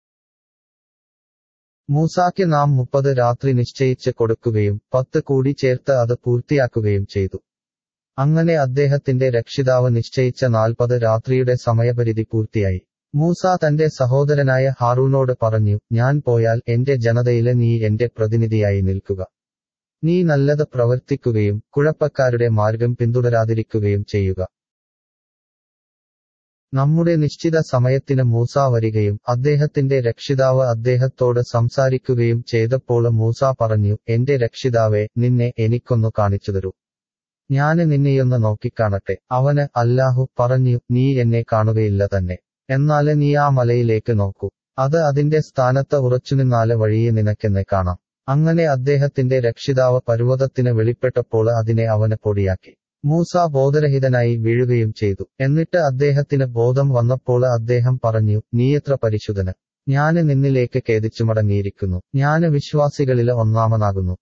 മൂസാക്ക് നാം മുപ്പത് രാത്രി നിശ്ചയിച്ച് കൊടുക്കുകയും പത്ത് കൂടി ചേർത്ത് അത് പൂർത്തിയാക്കുകയും ചെയ്തു അങ്ങനെ അദ്ദേഹത്തിന്റെ രക്ഷിതാവ് നിശ്ചയിച്ച നാൽപ്പത് രാത്രിയുടെ സമയപരിധി പൂർത്തിയായി മൂസ തന്റെ സഹോദരനായ ഹാറൂനോട് പറഞ്ഞു ഞാൻ പോയാൽ എന്റെ ജനതയില് നീ എന്റെ പ്രതിനിധിയായി നിൽക്കുക നീ നല്ലത് പ്രവർത്തിക്കുകയും കുഴപ്പക്കാരുടെ മാർഗം പിന്തുടരാതിരിക്കുകയും ചെയ്യുക നമ്മുടെ നിശ്ചിത സമയത്തിന് മൂസ വരികയും അദ്ദേഹത്തിന്റെ രക്ഷിതാവ് അദ്ദേഹത്തോട് സംസാരിക്കുകയും ചെയ്തപ്പോൾ മൂസ പറഞ്ഞു എന്റെ രക്ഷിതാവെ നിന്നെ എനിക്കൊന്നു കാണിച്ചു തരൂ ഞാന് നിന്നെയൊന്ന് നോക്കിക്കാണട്ടെ അവന് അല്ലാഹു പറഞ്ഞു നീ എന്നെ കാണുകയില്ല തന്നെ എന്നാല് നീ ആ മലയിലേക്ക് നോക്കൂ അത് അതിന്റെ സ്ഥാനത്ത് ഉറച്ചുനിന്നാല് വഴിയെ നിനക്കെന്നെ കാണാം അങ്ങനെ അദ്ദേഹത്തിന്റെ രക്ഷിതാവ് പർവ്വതത്തിന് വെളിപ്പെട്ടപ്പോൾ അതിനെ അവന് പൊടിയാക്കി മൂസ ബോധരഹിതനായി വീഴുകയും ചെയ്തു എന്നിട്ട് അദ്ദേഹത്തിന് ബോധം വന്നപ്പോൾ അദ്ദേഹം പറഞ്ഞു നീയെത്ര പരിശുദ്ധന് ഞാന് നിന്നിലേക്ക് ഖേദിച്ചു മടങ്ങിയിരിക്കുന്നു ഞാന് വിശ്വാസികളില് ഒന്നാമനാകുന്നു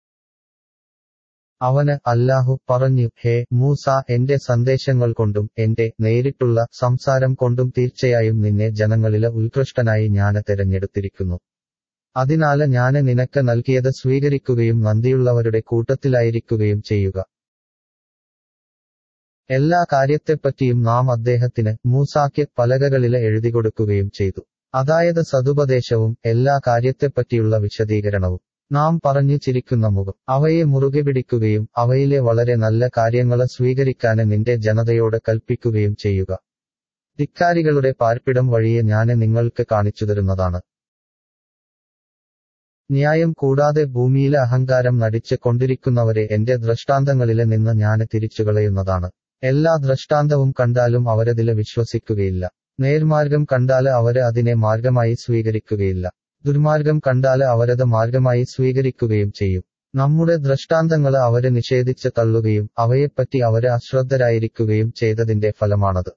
അവന് അല്ലാഹു പറഞ്ഞു ഹേ മൂസ എന്റെ സന്ദേശങ്ങൾ കൊണ്ടും എന്റെ നേരിട്ടുള്ള സംസാരം കൊണ്ടും തീർച്ചയായും നിന്നെ ജനങ്ങളില് ഉത്കൃഷ്ടനായി ഞാന് തെരഞ്ഞെടുത്തിരിക്കുന്നു അതിനാല് ഞാന് നിനക്ക് നൽകിയത് സ്വീകരിക്കുകയും നന്ദിയുള്ളവരുടെ കൂട്ടത്തിലായിരിക്കുകയും ചെയ്യുക എല്ലാ കാര്യത്തെപ്പറ്റിയും നാം അദ്ദേഹത്തിന് മൂസാക്ക് പലകകളില് എഴുതിക്കൊടുക്കുകയും ചെയ്തു അതായത് സതുപദേശവും എല്ലാ കാര്യത്തെപ്പറ്റിയുള്ള വിശദീകരണവും നാം പറഞ്ഞു ചിരിക്കുന്ന മുഖം അവയെ മുറുകെ പിടിക്കുകയും അവയിലെ വളരെ നല്ല കാര്യങ്ങള് സ്വീകരിക്കാന് നിന്റെ ജനതയോട് കൽപ്പിക്കുകയും ചെയ്യുക ധിക്കാരികളുടെ പാർപ്പിടം വഴിയെ ഞാന് നിങ്ങൾക്ക് കാണിച്ചു തരുന്നതാണ് ന്യായം കൂടാതെ ഭൂമിയിലെ അഹങ്കാരം നടിച്ച് കൊണ്ടിരിക്കുന്നവരെ എന്റെ ദൃഷ്ടാന്തങ്ങളില് നിന്ന് ഞാന് തിരിച്ചുകളയുന്നതാണ് എല്ലാ ദൃഷ്ടാന്തവും കണ്ടാലും അവരതില് വിശ്വസിക്കുകയില്ല നേർമാർഗം കണ്ടാല് അവര് അതിനെ മാർഗമായി സ്വീകരിക്കുകയില്ല ദുർമാർഗം കണ്ടാല് അവരത് മാർഗമായി സ്വീകരിക്കുകയും ചെയ്യും നമ്മുടെ ദൃഷ്ടാന്തങ്ങള് അവര് നിഷേധിച്ച് തള്ളുകയും അവയെപ്പറ്റി അവര് അശ്രദ്ധരായിരിക്കുകയും ചെയ്തതിന്റെ ഫലമാണത്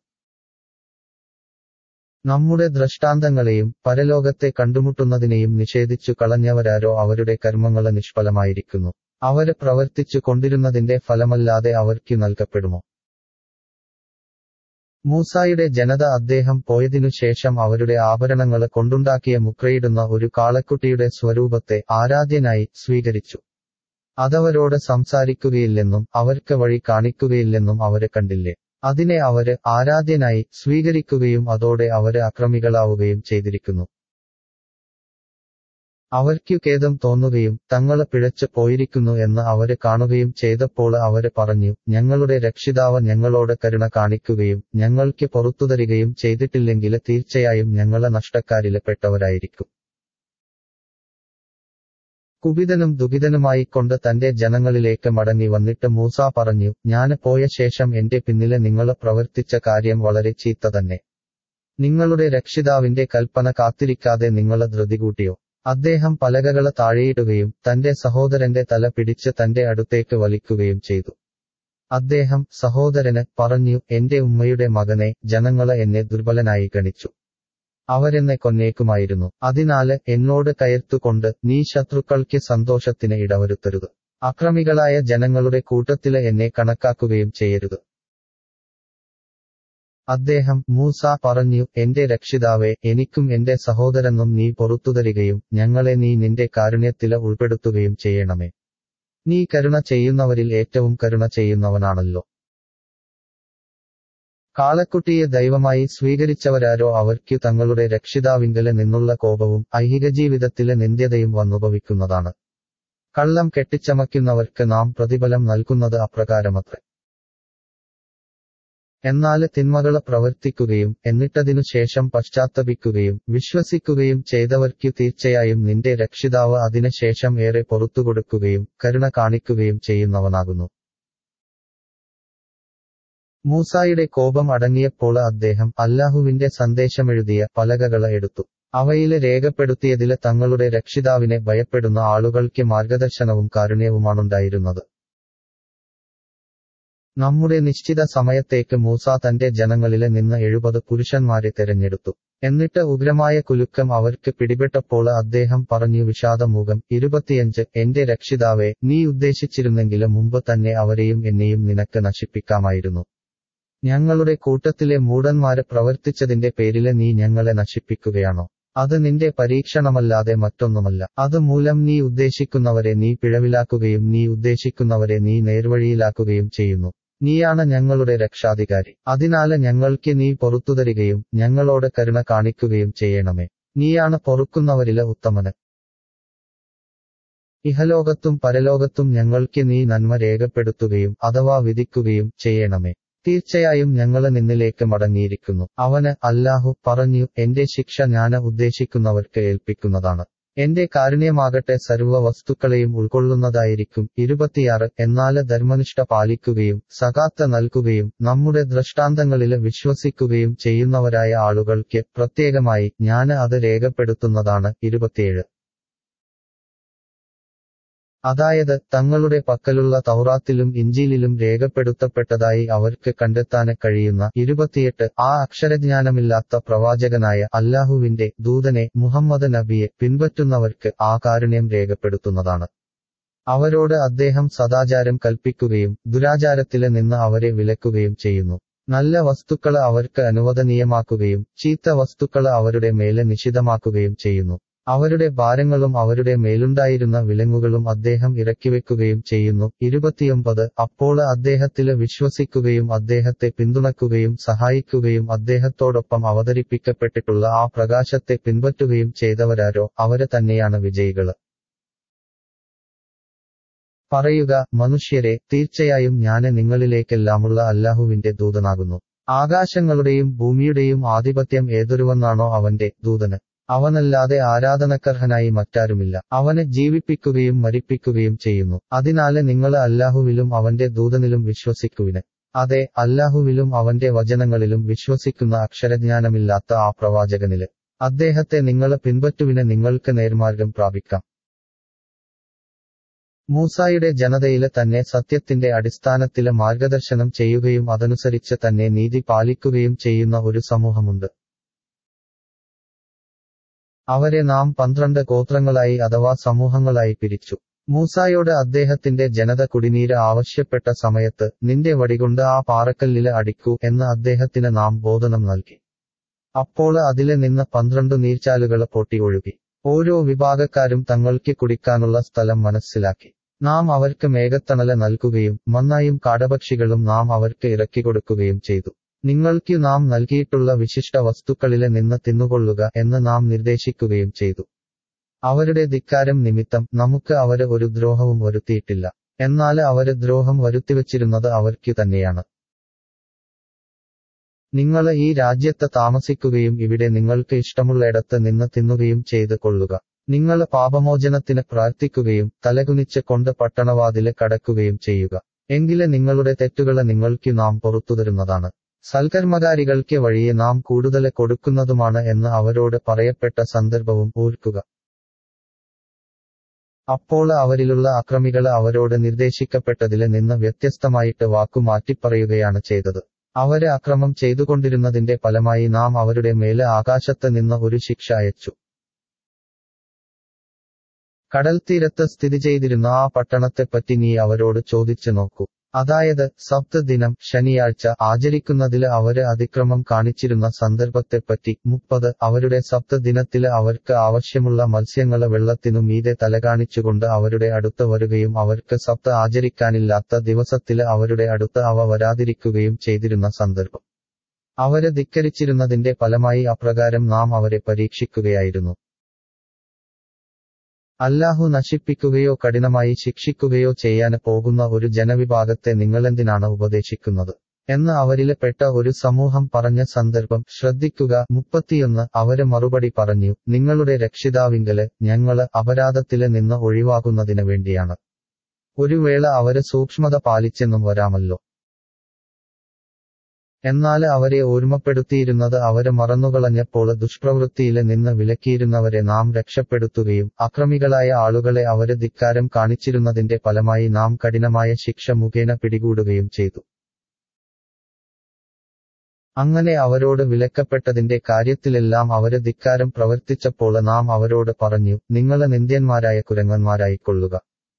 നമ്മുടെ ദൃഷ്ടാന്തങ്ങളെയും പരലോകത്തെ കണ്ടുമുട്ടുന്നതിനെയും നിഷേധിച്ചു കളഞ്ഞവരാരോ അവരുടെ കർമ്മങ്ങള് നിഷ്ഫലമായിരിക്കുന്നു അവര് പ്രവർത്തിച്ചു കൊണ്ടിരുന്നതിന്റെ ഫലമല്ലാതെ അവർക്ക് നൽകപ്പെടുമോ മൂസായുടെ ജനത അദ്ദേഹം പോയതിനു ശേഷം അവരുടെ ആഭരണങ്ങള് കൊണ്ടുണ്ടാക്കിയ മുക്രയിടുന്ന ഒരു കാളക്കുട്ടിയുടെ സ്വരൂപത്തെ ആരാധ്യനായി സ്വീകരിച്ചു അതവരോട് സംസാരിക്കുകയില്ലെന്നും അവർക്ക് വഴി കാണിക്കുകയില്ലെന്നും അവര് കണ്ടില്ലേ അതിനെ അവര് ആരാധ്യനായി സ്വീകരിക്കുകയും അതോടെ അവര് അക്രമികളാവുകയും ചെയ്തിരിക്കുന്നു അവർക്കു ഖേദം തോന്നുകയും തങ്ങള് പിഴച്ചു പോയിരിക്കുന്നു എന്ന് അവര് കാണുകയും ചെയ്തപ്പോൾ അവര് പറഞ്ഞു ഞങ്ങളുടെ രക്ഷിതാവ് ഞങ്ങളോട് കരുണ കാണിക്കുകയും ഞങ്ങൾക്ക് പുറത്തുതരികയും ചെയ്തിട്ടില്ലെങ്കിൽ തീർച്ചയായും ഞങ്ങളെ നഷ്ടക്കാരില് പെട്ടവരായിരിക്കും കുപിതനും ദുഃഖിതനുമായിക്കൊണ്ട് തന്റെ ജനങ്ങളിലേക്ക് മടങ്ങി വന്നിട്ട് മൂസ പറഞ്ഞു ഞാന് പോയ ശേഷം എന്റെ പിന്നില് നിങ്ങള് പ്രവർത്തിച്ച കാര്യം വളരെ ചീത്ത തന്നെ നിങ്ങളുടെ രക്ഷിതാവിന്റെ കൽപ്പന കാത്തിരിക്കാതെ നിങ്ങള് ധൃതി കൂട്ടിയോ അദ്ദേഹം പലകകള് താഴെയിടുകയും തന്റെ സഹോദരന്റെ തല പിടിച്ച് തന്റെ അടുത്തേക്ക് വലിക്കുകയും ചെയ്തു അദ്ദേഹം സഹോദരന് പറഞ്ഞു എന്റെ ഉമ്മയുടെ മകനെ ജനങ്ങള് എന്നെ ദുർബലനായി ഗണിച്ചു അവരെന്നെ കൊന്നേക്കുമായിരുന്നു അതിനാല് എന്നോട് കയർത്തുകൊണ്ട് നീ ശത്രുക്കൾക്ക് സന്തോഷത്തിന് ഇടവരുത്തരുത് അക്രമികളായ ജനങ്ങളുടെ കൂട്ടത്തില് എന്നെ കണക്കാക്കുകയും ചെയ്യരുത് അദ്ദേഹം മൂസ പറഞ്ഞു എന്റെ രക്ഷിതാവെ എനിക്കും എന്റെ സഹോദരനും നീ പൊറത്തുതരികയും ഞങ്ങളെ നീ നിന്റെ കാരുണ്യത്തില് ഉൾപ്പെടുത്തുകയും ചെയ്യണമേ നീ കരുണ ചെയ്യുന്നവരിൽ ഏറ്റവും കരുണ ചെയ്യുന്നവനാണല്ലോ കാളക്കുട്ടിയെ ദൈവമായി സ്വീകരിച്ചവരാരോ അവർക്കു തങ്ങളുടെ രക്ഷിതാവിങ്കല് നിന്നുള്ള കോപവും ഐഹിക ജീവിതത്തിലെ നിന്ദ്യതയും വന്നുഭവിക്കുന്നതാണ് കള്ളം കെട്ടിച്ചമയ്ക്കുന്നവർക്ക് നാം പ്രതിഫലം നൽകുന്നത് അപ്രകാരമത്രേ എന്നാല് തിന്മകള് പ്രവർത്തിക്കുകയും എന്നിട്ടതിനു ശേഷം പശ്ചാത്തപിക്കുകയും വിശ്വസിക്കുകയും ചെയ്തവർക്കു തീർച്ചയായും നിന്റെ രക്ഷിതാവ് അതിനുശേഷം ഏറെ പൊറത്തുകൊടുക്കുകയും കരുണ കാണിക്കുകയും ചെയ്യുന്നവനാകുന്നു മൂസായുടെ കോപം അടങ്ങിയപ്പോൾ അദ്ദേഹം അല്ലാഹുവിന്റെ സന്ദേശമെഴുതിയ പലകകള് എടുത്തു അവയില് രേഖപ്പെടുത്തിയതില് തങ്ങളുടെ രക്ഷിതാവിനെ ഭയപ്പെടുന്ന ആളുകൾക്ക് മാർഗദർശനവും കാരുണ്യവുമാണുണ്ടായിരുന്നത് നമ്മുടെ നിശ്ചിത സമയത്തേക്ക് മൂസ തന്റെ ജനങ്ങളില് നിന്ന് എഴുപത് പുരുഷന്മാരെ തെരഞ്ഞെടുത്തു എന്നിട്ട് ഉഗ്രമായ കുലുക്കം അവർക്ക് പിടിപെട്ടപ്പോൾ അദ്ദേഹം പറഞ്ഞു വിഷാദമുഖം ഇരുപത്തിയഞ്ച് എന്റെ രക്ഷിതാവെ നീ ഉദ്ദേശിച്ചിരുന്നെങ്കില് മുമ്പ് തന്നെ അവരെയും എന്നെയും നിനക്ക് നശിപ്പിക്കാമായിരുന്നു ഞങ്ങളുടെ കൂട്ടത്തിലെ മൂടന്മാര് പ്രവർത്തിച്ചതിന്റെ പേരില് നീ ഞങ്ങളെ നശിപ്പിക്കുകയാണോ അത് നിന്റെ പരീക്ഷണമല്ലാതെ മറ്റൊന്നുമല്ല അത് മൂലം നീ ഉദ്ദേശിക്കുന്നവരെ നീ പിഴവിലാക്കുകയും നീ ഉദ്ദേശിക്കുന്നവരെ നീ നേർവഴിയിലാക്കുകയും ചെയ്യുന്നു നീയാണ് ഞങ്ങളുടെ രക്ഷാധികാരി അതിനാല് ഞങ്ങൾക്ക് നീ പൊറത്തുതരികയും ഞങ്ങളോട് കരുണ കാണിക്കുകയും ചെയ്യണമേ നീയാണ് പൊറുക്കുന്നവരിലെ ഉത്തമന് ഇഹലോകത്തും പരലോകത്തും ഞങ്ങൾക്ക് നീ നന്മ രേഖപ്പെടുത്തുകയും അഥവാ വിധിക്കുകയും ചെയ്യണമേ തീർച്ചയായും ഞങ്ങള് നിന്നിലേക്ക് മടങ്ങിയിരിക്കുന്നു അവന് അല്ലാഹു പറഞ്ഞു എന്റെ ശിക്ഷ ഞാന് ഉദ്ദേശിക്കുന്നവർക്ക് ഏൽപ്പിക്കുന്നതാണ് എന്റെ കാരുണ്യമാകട്ടെ സർവ്വ വസ്തുക്കളെയും ഉൾക്കൊള്ളുന്നതായിരിക്കും ഇരുപത്തിയാറ് എന്നാല് ധർമ്മനിഷ്ഠ പാലിക്കുകയും സകാത്ത നൽകുകയും നമ്മുടെ ദൃഷ്ടാന്തങ്ങളില് വിശ്വസിക്കുകയും ചെയ്യുന്നവരായ ആളുകൾക്ക് പ്രത്യേകമായി ഞാന് അത് രേഖപ്പെടുത്തുന്നതാണ് ഇരുപത്തിയേഴ് അതായത് തങ്ങളുടെ പക്കലുള്ള തൗറാത്തിലും ഇഞ്ചിയിലും രേഖപ്പെടുത്തപ്പെട്ടതായി അവർക്ക് കണ്ടെത്താന് കഴിയുന്ന ഇരുപത്തിയെട്ട് ആ അക്ഷരജ്ഞാനമില്ലാത്ത പ്രവാചകനായ അല്ലാഹുവിന്റെ ദൂതനെ മുഹമ്മദ് നബിയെ പിൻപറ്റുന്നവർക്ക് ആ കാരുണ്യം രേഖപ്പെടുത്തുന്നതാണ് അവരോട് അദ്ദേഹം സദാചാരം കൽപ്പിക്കുകയും ദുരാചാരത്തില് നിന്ന് അവരെ വിലക്കുകയും ചെയ്യുന്നു നല്ല വസ്തുക്കള് അവർക്ക് അനുവദനീയമാക്കുകയും ചീത്ത വസ്തുക്കള് അവരുടെ മേലെ നിഷിദ്ധമാക്കുകയും ചെയ്യുന്നു അവരുടെ ഭാരങ്ങളും അവരുടെ മേലുണ്ടായിരുന്ന വിലങ്ങുകളും അദ്ദേഹം ഇറക്കിവെക്കുകയും ചെയ്യുന്നു ഇരുപത്തിയൊമ്പത് അപ്പോൾ അദ്ദേഹത്തില് വിശ്വസിക്കുകയും അദ്ദേഹത്തെ പിന്തുണക്കുകയും സഹായിക്കുകയും അദ്ദേഹത്തോടൊപ്പം അവതരിപ്പിക്കപ്പെട്ടിട്ടുള്ള ആ പ്രകാശത്തെ പിൻപറ്റുകയും ചെയ്തവരാരോ അവര് തന്നെയാണ് വിജയികള് പറയുക മനുഷ്യരെ തീർച്ചയായും ഞാന് നിങ്ങളിലേക്കെല്ലാമുള്ള അല്ലാഹുവിന്റെ ദൂതനാകുന്നു ആകാശങ്ങളുടെയും ഭൂമിയുടെയും ആധിപത്യം ഏതൊരുവന്നാണോ അവന്റെ ദൂതന് അവനല്ലാതെ ആരാധനക്കർഹനായി മറ്റാരുമില്ല അവനെ ജീവിപ്പിക്കുകയും മരിപ്പിക്കുകയും ചെയ്യുന്നു അതിനാല് നിങ്ങള് അല്ലാഹുവിലും അവന്റെ ദൂതനിലും വിശ്വസിക്കുവിന് അതെ അല്ലാഹുവിലും അവന്റെ വചനങ്ങളിലും വിശ്വസിക്കുന്ന അക്ഷരജ്ഞാനമില്ലാത്ത ആ പ്രവാചകനില് അദ്ദേഹത്തെ നിങ്ങള് പിൻപറ്റുവിന് നിങ്ങൾക്ക് നേർമാർഗം പ്രാപിക്കാം മൂസായുടെ ജനതയില് തന്നെ സത്യത്തിന്റെ അടിസ്ഥാനത്തില് മാർഗദർശനം ചെയ്യുകയും അതനുസരിച്ച് തന്നെ നീതി പാലിക്കുകയും ചെയ്യുന്ന ഒരു സമൂഹമുണ്ട് അവരെ നാം പന്ത്രണ്ട് ഗോത്രങ്ങളായി അഥവാ സമൂഹങ്ങളായി പിരിച്ചു മൂസായോട് അദ്ദേഹത്തിന്റെ ജനത കുടിനീര് ആവശ്യപ്പെട്ട സമയത്ത് നിന്റെ വടികൊണ്ട് ആ പാറക്കല്ലില് അടിക്കൂ എന്ന് അദ്ദേഹത്തിന് നാം ബോധനം നൽകി അപ്പോൾ അതില് നിന്ന് പന്ത്രണ്ട് നീർച്ചാലുകള് പൊട്ടി ഒഴുകി ഓരോ വിഭാഗക്കാരും തങ്ങൾക്ക് കുടിക്കാനുള്ള സ്ഥലം മനസ്സിലാക്കി നാം അവർക്ക് മേഘത്തണല് നൽകുകയും മണ്ണായും കാടപക്ഷികളും നാം അവർക്ക് ഇറക്കിക്കൊടുക്കുകയും ചെയ്തു നിങ്ങൾക്ക് നാം നൽകിയിട്ടുള്ള വിശിഷ്ട വസ്തുക്കളിലെ നിന്ന് തിന്നുകൊള്ളുക എന്ന് നാം നിർദ്ദേശിക്കുകയും ചെയ്തു അവരുടെ ധിക്കാരം നിമിത്തം നമുക്ക് അവര് ഒരു ദ്രോഹവും വരുത്തിയിട്ടില്ല എന്നാല് അവര് ദ്രോഹം വരുത്തിവച്ചിരുന്നത് അവർക്കു തന്നെയാണ് നിങ്ങൾ ഈ രാജ്യത്ത് താമസിക്കുകയും ഇവിടെ നിങ്ങൾക്ക് ഇഷ്ടമുള്ളയിടത്ത് നിന്ന് തിന്നുകയും ചെയ്ത് കൊള്ളുക നിങ്ങൾ പാപമോചനത്തിന് പ്രാർത്ഥിക്കുകയും തലകുനിച്ച് കൊണ്ട് പട്ടണവാതില് കടക്കുകയും ചെയ്യുക എങ്കില് നിങ്ങളുടെ തെറ്റുകള് നിങ്ങൾക്ക് നാം പുറത്തുതരുന്നതാണ് സൽക്കർമ്മകാരികൾക്ക് വഴിയെ നാം കൂടുതൽ കൊടുക്കുന്നതുമാണ് എന്ന് അവരോട് പറയപ്പെട്ട സന്ദർഭവും ഓർക്കുക അപ്പോൾ അവരിലുള്ള അക്രമികള് അവരോട് നിർദ്ദേശിക്കപ്പെട്ടതില് നിന്ന് വ്യത്യസ്തമായിട്ട് വാക്കു മാറ്റിപ്പറയുകയാണ് ചെയ്തത് അവര് അക്രമം ചെയ്തുകൊണ്ടിരുന്നതിന്റെ ഫലമായി നാം അവരുടെ മേല് ആകാശത്ത് നിന്ന് ഒരു ശിക്ഷ അയച്ചു കടൽത്തീരത്ത് സ്ഥിതി ചെയ്തിരുന്ന ആ പട്ടണത്തെപ്പറ്റി നീ അവരോട് ചോദിച്ചു നോക്കൂ അതായത് സപ്ത ദിനം ശനിയാഴ്ച ആചരിക്കുന്നതില് അവര് അതിക്രമം കാണിച്ചിരുന്ന സന്ദർഭത്തെപ്പറ്റി മുപ്പത് അവരുടെ സപ്ത ദിനത്തില് അവർക്ക് ആവശ്യമുള്ള മത്സ്യങ്ങള് വെള്ളത്തിനു മീതെ തലകാണിച്ചുകൊണ്ട് അവരുടെ അടുത്ത് വരികയും അവർക്ക് സപ്ത ആചരിക്കാനില്ലാത്ത ദിവസത്തില് അവരുടെ അടുത്ത് അവ വരാതിരിക്കുകയും ചെയ്തിരുന്ന സന്ദർഭം അവര് ധിക്കരിച്ചിരുന്നതിന്റെ ഫലമായി അപ്രകാരം നാം അവരെ പരീക്ഷിക്കുകയായിരുന്നു അല്ലാഹു നശിപ്പിക്കുകയോ കഠിനമായി ശിക്ഷിക്കുകയോ ചെയ്യാന് പോകുന്ന ഒരു ജനവിഭാഗത്തെ നിങ്ങളെന്തിനാണ് ഉപദേശിക്കുന്നത് എന്ന് അവരിലെ പെട്ട ഒരു സമൂഹം പറഞ്ഞ സന്ദർഭം ശ്രദ്ധിക്കുക മുപ്പത്തിയൊന്ന് അവര് മറുപടി പറഞ്ഞു നിങ്ങളുടെ രക്ഷിതാവിങ്കല് ഞങ്ങള് അപരാധത്തില് നിന്ന് ഒഴിവാകുന്നതിന് വേണ്ടിയാണ് ഒരു വേള അവര് സൂക്ഷ്മത പാലിച്ചെന്നും വരാമല്ലോ എന്നാല് അവരെ ഓർമ്മപ്പെടുത്തിയിരുന്നത് അവര് മറന്നുകളഞ്ഞപ്പോൾ ദുഷ്പ്രവൃത്തിയില് നിന്ന് വിലക്കിയിരുന്നവരെ നാം രക്ഷപ്പെടുത്തുകയും അക്രമികളായ ആളുകളെ അവര് ധിക്കാരം കാണിച്ചിരുന്നതിന്റെ ഫലമായി നാം കഠിനമായ ശിക്ഷ മുഖേന പിടികൂടുകയും ചെയ്തു അങ്ങനെ അവരോട് വിലക്കപ്പെട്ടതിന്റെ കാര്യത്തിലെല്ലാം അവര് ധിക്കാരം പ്രവർത്തിച്ചപ്പോൾ നാം അവരോട് പറഞ്ഞു നിങ്ങള് നിന്ദ്യന്മാരായ കുരങ്ങന്മാരായിക്കൊള്ളുക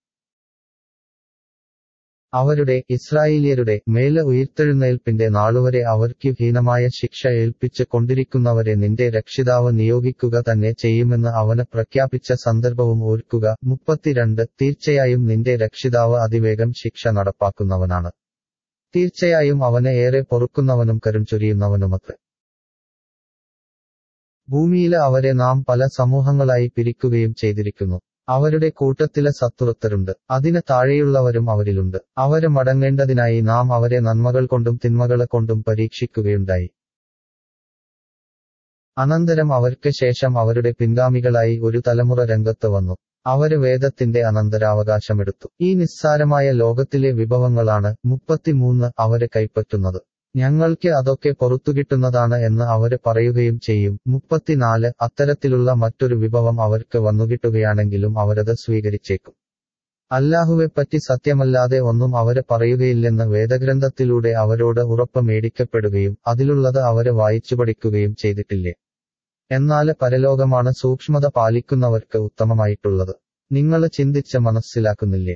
അവരുടെ ഇസ്രായേലിയരുടെ മേല് ഉയർത്തെഴുന്നേൽപ്പിന്റെ നാളുവരെ അവർക്ക് ഹീനമായ ശിക്ഷ ഏൽപ്പിച്ച് കൊണ്ടിരിക്കുന്നവരെ നിന്റെ രക്ഷിതാവ് നിയോഗിക്കുക തന്നെ ചെയ്യുമെന്ന് അവന് പ്രഖ്യാപിച്ച സന്ദർഭവും ഓർക്കുക മുപ്പത്തിരണ്ട് തീർച്ചയായും നിന്റെ രക്ഷിതാവ് അതിവേഗം ശിക്ഷ നടപ്പാക്കുന്നവനാണ് തീർച്ചയായും അവനെ ഏറെ പൊറുക്കുന്നവനും കരുംചൊരിയുന്നവനുമത്രേ ഭൂമിയില് അവരെ നാം പല സമൂഹങ്ങളായി പിരിക്കുകയും ചെയ്തിരിക്കുന്നു അവരുടെ കൂട്ടത്തിലെ സത്തുറത്തരുണ്ട് അതിന് താഴെയുള്ളവരും അവരിലുണ്ട് അവര് മടങ്ങേണ്ടതിനായി നാം അവരെ നന്മകൾ കൊണ്ടും തിന്മകളെ കൊണ്ടും പരീക്ഷിക്കുകയുണ്ടായി അനന്തരം അവർക്ക് ശേഷം അവരുടെ പിൻഗാമികളായി ഒരു തലമുറ രംഗത്ത് വന്നു അവര് വേദത്തിന്റെ അനന്തരാവകാശമെടുത്തു ഈ നിസ്സാരമായ ലോകത്തിലെ വിഭവങ്ങളാണ് മുപ്പത്തിമൂന്ന് അവര് കൈപ്പറ്റുന്നത് ഞങ്ങൾക്ക് അതൊക്കെ പൊറത്തുകിട്ടുന്നതാണ് എന്ന് അവര് പറയുകയും ചെയ്യും മുപ്പത്തിനാല് അത്തരത്തിലുള്ള മറ്റൊരു വിഭവം അവർക്ക് വന്നുകിട്ടുകയാണെങ്കിലും അവരത് സ്വീകരിച്ചേക്കും അല്ലാഹുവെപ്പറ്റി സത്യമല്ലാതെ ഒന്നും അവര് പറയുകയില്ലെന്ന് വേദഗ്രന്ഥത്തിലൂടെ അവരോട് ഉറപ്പ് മേടിക്കപ്പെടുകയും അതിലുള്ളത് അവര് വായിച്ചു പഠിക്കുകയും ചെയ്തിട്ടില്ലേ എന്നാല് പരലോകമാണ് സൂക്ഷ്മത പാലിക്കുന്നവർക്ക് ഉത്തമമായിട്ടുള്ളത് നിങ്ങള് ചിന്തിച്ച് മനസ്സിലാക്കുന്നില്ലേ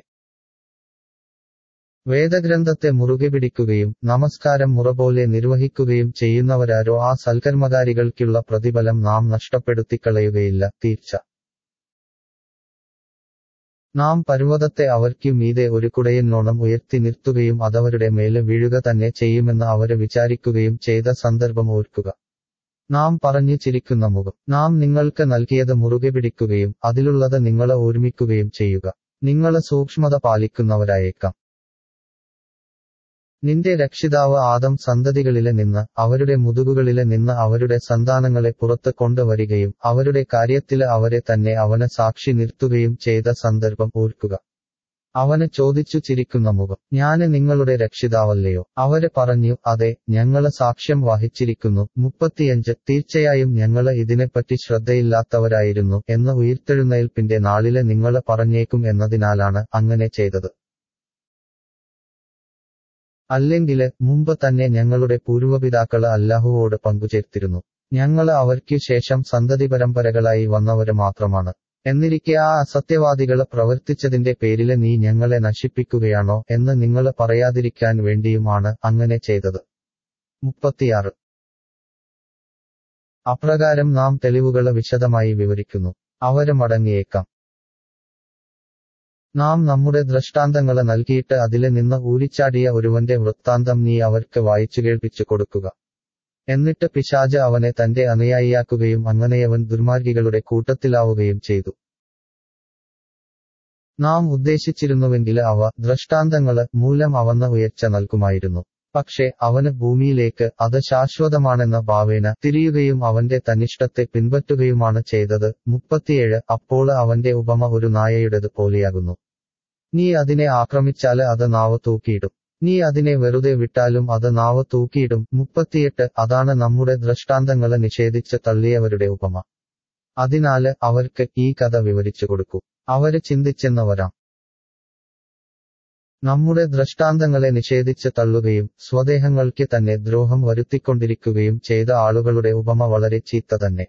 വേദഗ്രന്ഥത്തെ മുറുകെ പിടിക്കുകയും നമസ്കാരം മുറ പോലെ നിർവഹിക്കുകയും ചെയ്യുന്നവരാരോ ആ സൽക്കർമ്മകാരികൾക്കുള്ള പ്രതിഫലം നാം നഷ്ടപ്പെടുത്തിക്കളയുകയില്ല തീർച്ച നാം പർവ്വതത്തെ അവർക്കു മീതെ ഒരു കുടയനോണം ഉയർത്തി നിർത്തുകയും അതവരുടെ മേല് വീഴുക തന്നെ ചെയ്യുമെന്ന് അവര് വിചാരിക്കുകയും ചെയ്ത സന്ദർഭം ഓർക്കുക നാം പറഞ്ഞു ചിരിക്കുന്ന മുഖം നാം നിങ്ങൾക്ക് നൽകിയത് മുറുകെ പിടിക്കുകയും അതിലുള്ളത് നിങ്ങളെ ഓർമ്മിക്കുകയും ചെയ്യുക നിങ്ങള് സൂക്ഷ്മത പാലിക്കുന്നവരായേക്കാം നിന്റെ രക്ഷിതാവ് ആദം സന്തതികളിലെ നിന്ന് അവരുടെ മുതുകുകളിലെ നിന്ന് അവരുടെ സന്താനങ്ങളെ പുറത്ത് കൊണ്ടുവരികയും അവരുടെ കാര്യത്തില് അവരെ തന്നെ അവന് സാക്ഷി നിർത്തുകയും ചെയ്ത സന്ദർഭം ഓർക്കുക അവന് ചോദിച്ചു ചിരിക്കുന്ന മുഖം ഞാന് നിങ്ങളുടെ രക്ഷിതാവല്ലയോ അവര് പറഞ്ഞു അതെ ഞങ്ങള് സാക്ഷ്യം വഹിച്ചിരിക്കുന്നു മുപ്പത്തിയഞ്ച് തീർച്ചയായും ഞങ്ങള് ഇതിനെപ്പറ്റി ശ്രദ്ധയില്ലാത്തവരായിരുന്നു എന്ന് ഉയർത്തെഴുന്നേൽപ്പിന്റെ നാളില് നിങ്ങള് പറഞ്ഞേക്കും എന്നതിനാലാണ് അങ്ങനെ ചെയ്തത് അല്ലെങ്കില് മുമ്പ് തന്നെ ഞങ്ങളുടെ പൂർവ്വപിതാക്കള് അല്ലാഹുവോട് പങ്കുചേർത്തിരുന്നു ഞങ്ങള് അവർക്കു ശേഷം സന്തതി പരമ്പരകളായി വന്നവര് മാത്രമാണ് എന്നിരിക്കെ ആ അസത്യവാദികള് പ്രവർത്തിച്ചതിന്റെ പേരില് നീ ഞങ്ങളെ നശിപ്പിക്കുകയാണോ എന്ന് നിങ്ങള് പറയാതിരിക്കാൻ വേണ്ടിയുമാണ് അങ്ങനെ ചെയ്തത് മുപ്പത്തിയാറ് അപ്രകാരം നാം തെളിവുകള് വിശദമായി വിവരിക്കുന്നു അവര് മടങ്ങിയേക്കാം നാം നമ്മുടെ ദൃഷ്ടാന്തങ്ങള് നൽകിയിട്ട് അതില് നിന്ന് ഊരിച്ചാടിയ ഒരുവന്റെ വൃത്താന്തം നീ അവർക്ക് വായിച്ചു കേൾപ്പിച്ചു കൊടുക്കുക എന്നിട്ട് പിശാജ് അവനെ തന്റെ അനുയായിയാക്കുകയും അങ്ങനെയവൻ ദുർമാർഗികളുടെ കൂട്ടത്തിലാവുകയും ചെയ്തു നാം ഉദ്ദേശിച്ചിരുന്നുവെങ്കിൽ അവ ദൃഷ്ടാന്തങ്ങള് മൂലം അവന്ന് ഉയർച്ച നൽകുമായിരുന്നു പക്ഷേ അവന് ഭൂമിയിലേക്ക് അത് ശാശ്വതമാണെന്ന ഭാവേന തിരിയുകയും അവന്റെ തന്നിഷ്ടത്തെ പിൻപറ്റുകയുമാണ് ചെയ്തത് മുപ്പത്തിയേഴ് അപ്പോൾ അവന്റെ ഉപമ ഒരു നായയുടേത് പോലെയാകുന്നു നീ അതിനെ ആക്രമിച്ചാല് അത് നാവ് തൂക്കിയിടും നീ അതിനെ വെറുതെ വിട്ടാലും അത് നാവ് തൂക്കിയിടും മുപ്പത്തിയെട്ട് അതാണ് നമ്മുടെ ദൃഷ്ടാന്തങ്ങളെ നിഷേധിച്ച് തള്ളിയവരുടെ ഉപമ അതിനാല് അവർക്ക് ഈ കഥ വിവരിച്ചു കൊടുക്കൂ അവര് ചിന്തിച്ചെന്ന് വരാം നമ്മുടെ ദൃഷ്ടാന്തങ്ങളെ നിഷേധിച്ച് തള്ളുകയും സ്വദേഹങ്ങൾക്ക് തന്നെ ദ്രോഹം വരുത്തിക്കൊണ്ടിരിക്കുകയും ചെയ്ത ആളുകളുടെ ഉപമ വളരെ ചീത്ത തന്നെ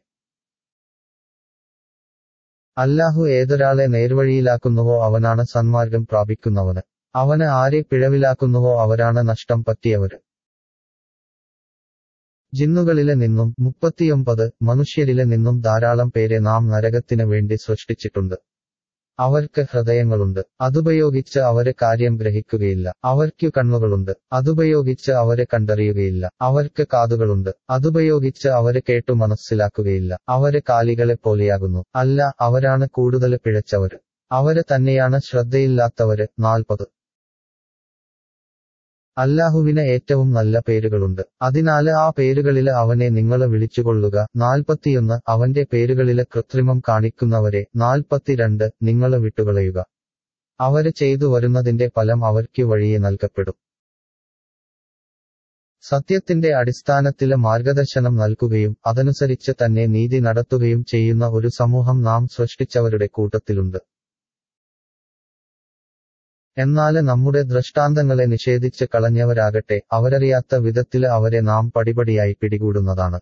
അല്ലാഹു ഏതൊരാളെ നേർവഴിയിലാക്കുന്നുവോ അവനാണ് സന്മാർഗം പ്രാപിക്കുന്നവന് അവന് ആരെ പിഴവിലാക്കുന്നുവോ അവരാണ് നഷ്ടം പറ്റിയവര് ജിന്നുകളിലെ നിന്നും മുപ്പത്തിയൊമ്പത് മനുഷ്യരിലെ നിന്നും ധാരാളം പേരെ നാം നരകത്തിന് വേണ്ടി സൃഷ്ടിച്ചിട്ടുണ്ട് അവർക്ക് ഹൃദയങ്ങളുണ്ട് അതുപയോഗിച്ച് അവര് കാര്യം ഗ്രഹിക്കുകയില്ല അവർക്കു കണ്ണുകളുണ്ട് അതുപയോഗിച്ച് അവര് കണ്ടറിയുകയില്ല അവർക്ക് കാതുകളുണ്ട് അതുപയോഗിച്ച് അവര് കേട്ടു മനസ്സിലാക്കുകയില്ല അവര് കാലികളെ പോലെയാകുന്നു അല്ല അവരാണ് കൂടുതൽ പിഴച്ചവര് അവര് തന്നെയാണ് ശ്രദ്ധയില്ലാത്തവര് നാൽപ്പത് അല്ലാഹുവിന് ഏറ്റവും നല്ല പേരുകളുണ്ട് അതിനാല് ആ പേരുകളില് അവനെ നിങ്ങള് വിളിച്ചുകൊള്ളുക നാൽപ്പത്തിയൊന്ന് അവന്റെ പേരുകളില് കൃത്രിമം കാണിക്കുന്നവരെ നാൽപ്പത്തിരണ്ട് നിങ്ങള് വിട്ടുകളയുക അവര് ചെയ്തു വരുന്നതിന്റെ ഫലം അവർക്ക് വഴിയെ നൽകപ്പെടും സത്യത്തിന്റെ അടിസ്ഥാനത്തില് മാർഗദർശനം നൽകുകയും അതനുസരിച്ച് തന്നെ നീതി നടത്തുകയും ചെയ്യുന്ന ഒരു സമൂഹം നാം സൃഷ്ടിച്ചവരുടെ കൂട്ടത്തിലുണ്ട് എന്നാല് നമ്മുടെ ദൃഷ്ടാന്തങ്ങളെ നിഷേധിച്ച് കളഞ്ഞവരാകട്ടെ അവരറിയാത്ത വിധത്തില് അവരെ നാം പടിപടിയായി പിടികൂടുന്നതാണ്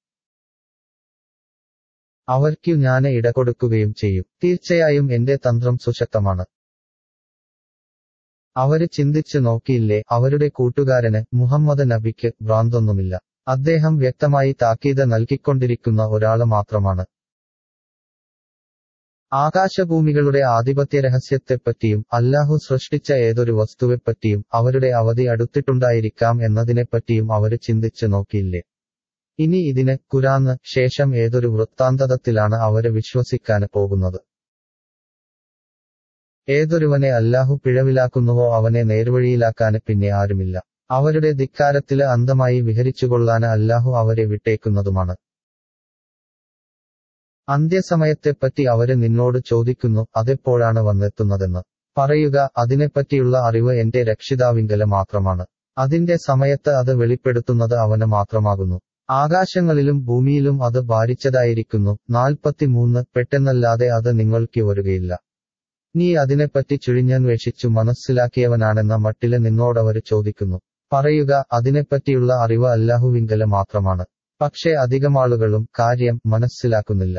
അവർക്കു ഞാന് ഇടകൊടുക്കുകയും ചെയ്യും തീർച്ചയായും എന്റെ തന്ത്രം സുശക്തമാണ് അവര് ചിന്തിച്ചു നോക്കിയില്ലേ അവരുടെ കൂട്ടുകാരന് മുഹമ്മദ് നബിക്ക് ഭ്രാന്തൊന്നുമില്ല അദ്ദേഹം വ്യക്തമായി താക്കീത് നൽകിക്കൊണ്ടിരിക്കുന്ന ഒരാള് മാത്രമാണ് ആകാശഭൂമികളുടെ ആധിപത്യ രഹസ്യത്തെപ്പറ്റിയും അല്ലാഹു സൃഷ്ടിച്ച ഏതൊരു വസ്തുവെപ്പറ്റിയും അവരുടെ അവധി അടുത്തിട്ടുണ്ടായിരിക്കാം എന്നതിനെപ്പറ്റിയും അവര് ചിന്തിച്ചു നോക്കിയില്ലേ ഇനി ഇതിന് കുരാന്ന് ശേഷം ഏതൊരു വൃത്താന്തതത്തിലാണ് അവര് വിശ്വസിക്കാന് പോകുന്നത് ഏതൊരുവനെ അല്ലാഹു പിഴവിലാക്കുന്നുവോ അവനെ നേർവഴിയിലാക്കാന് പിന്നെ ആരുമില്ല അവരുടെ ധിക്കാരത്തില് അന്തമായി വിഹരിച്ചുകൊള്ളാന് അല്ലാഹു അവരെ വിട്ടേക്കുന്നതുമാണ് അന്ത്യസമയത്തെപ്പറ്റി അവര് നിന്നോട് ചോദിക്കുന്നു അതെപ്പോഴാണ് വന്നെത്തുന്നതെന്ന് പറയുക അതിനെപ്പറ്റിയുള്ള അറിവ് എന്റെ രക്ഷിതാവിങ്കല് മാത്രമാണ് അതിന്റെ സമയത്ത് അത് വെളിപ്പെടുത്തുന്നത് അവന് മാത്രമാകുന്നു ആകാശങ്ങളിലും ഭൂമിയിലും അത് ഭാരിച്ചതായിരിക്കുന്നു നാൽപ്പത്തിമൂന്ന് പെട്ടെന്നല്ലാതെ അത് നിങ്ങൾക്ക് വരുകയില്ല നീ അതിനെപ്പറ്റി ചുഴിഞ്ഞന്വേഷിച്ചു മനസ്സിലാക്കിയവനാണെന്ന മട്ടില് നിന്നോടവര് ചോദിക്കുന്നു പറയുക അതിനെപ്പറ്റിയുള്ള അറിവ് അല്ലാഹുവിങ്കല് മാത്രമാണ് പക്ഷേ അധികമാളുകളും കാര്യം മനസ്സിലാക്കുന്നില്ല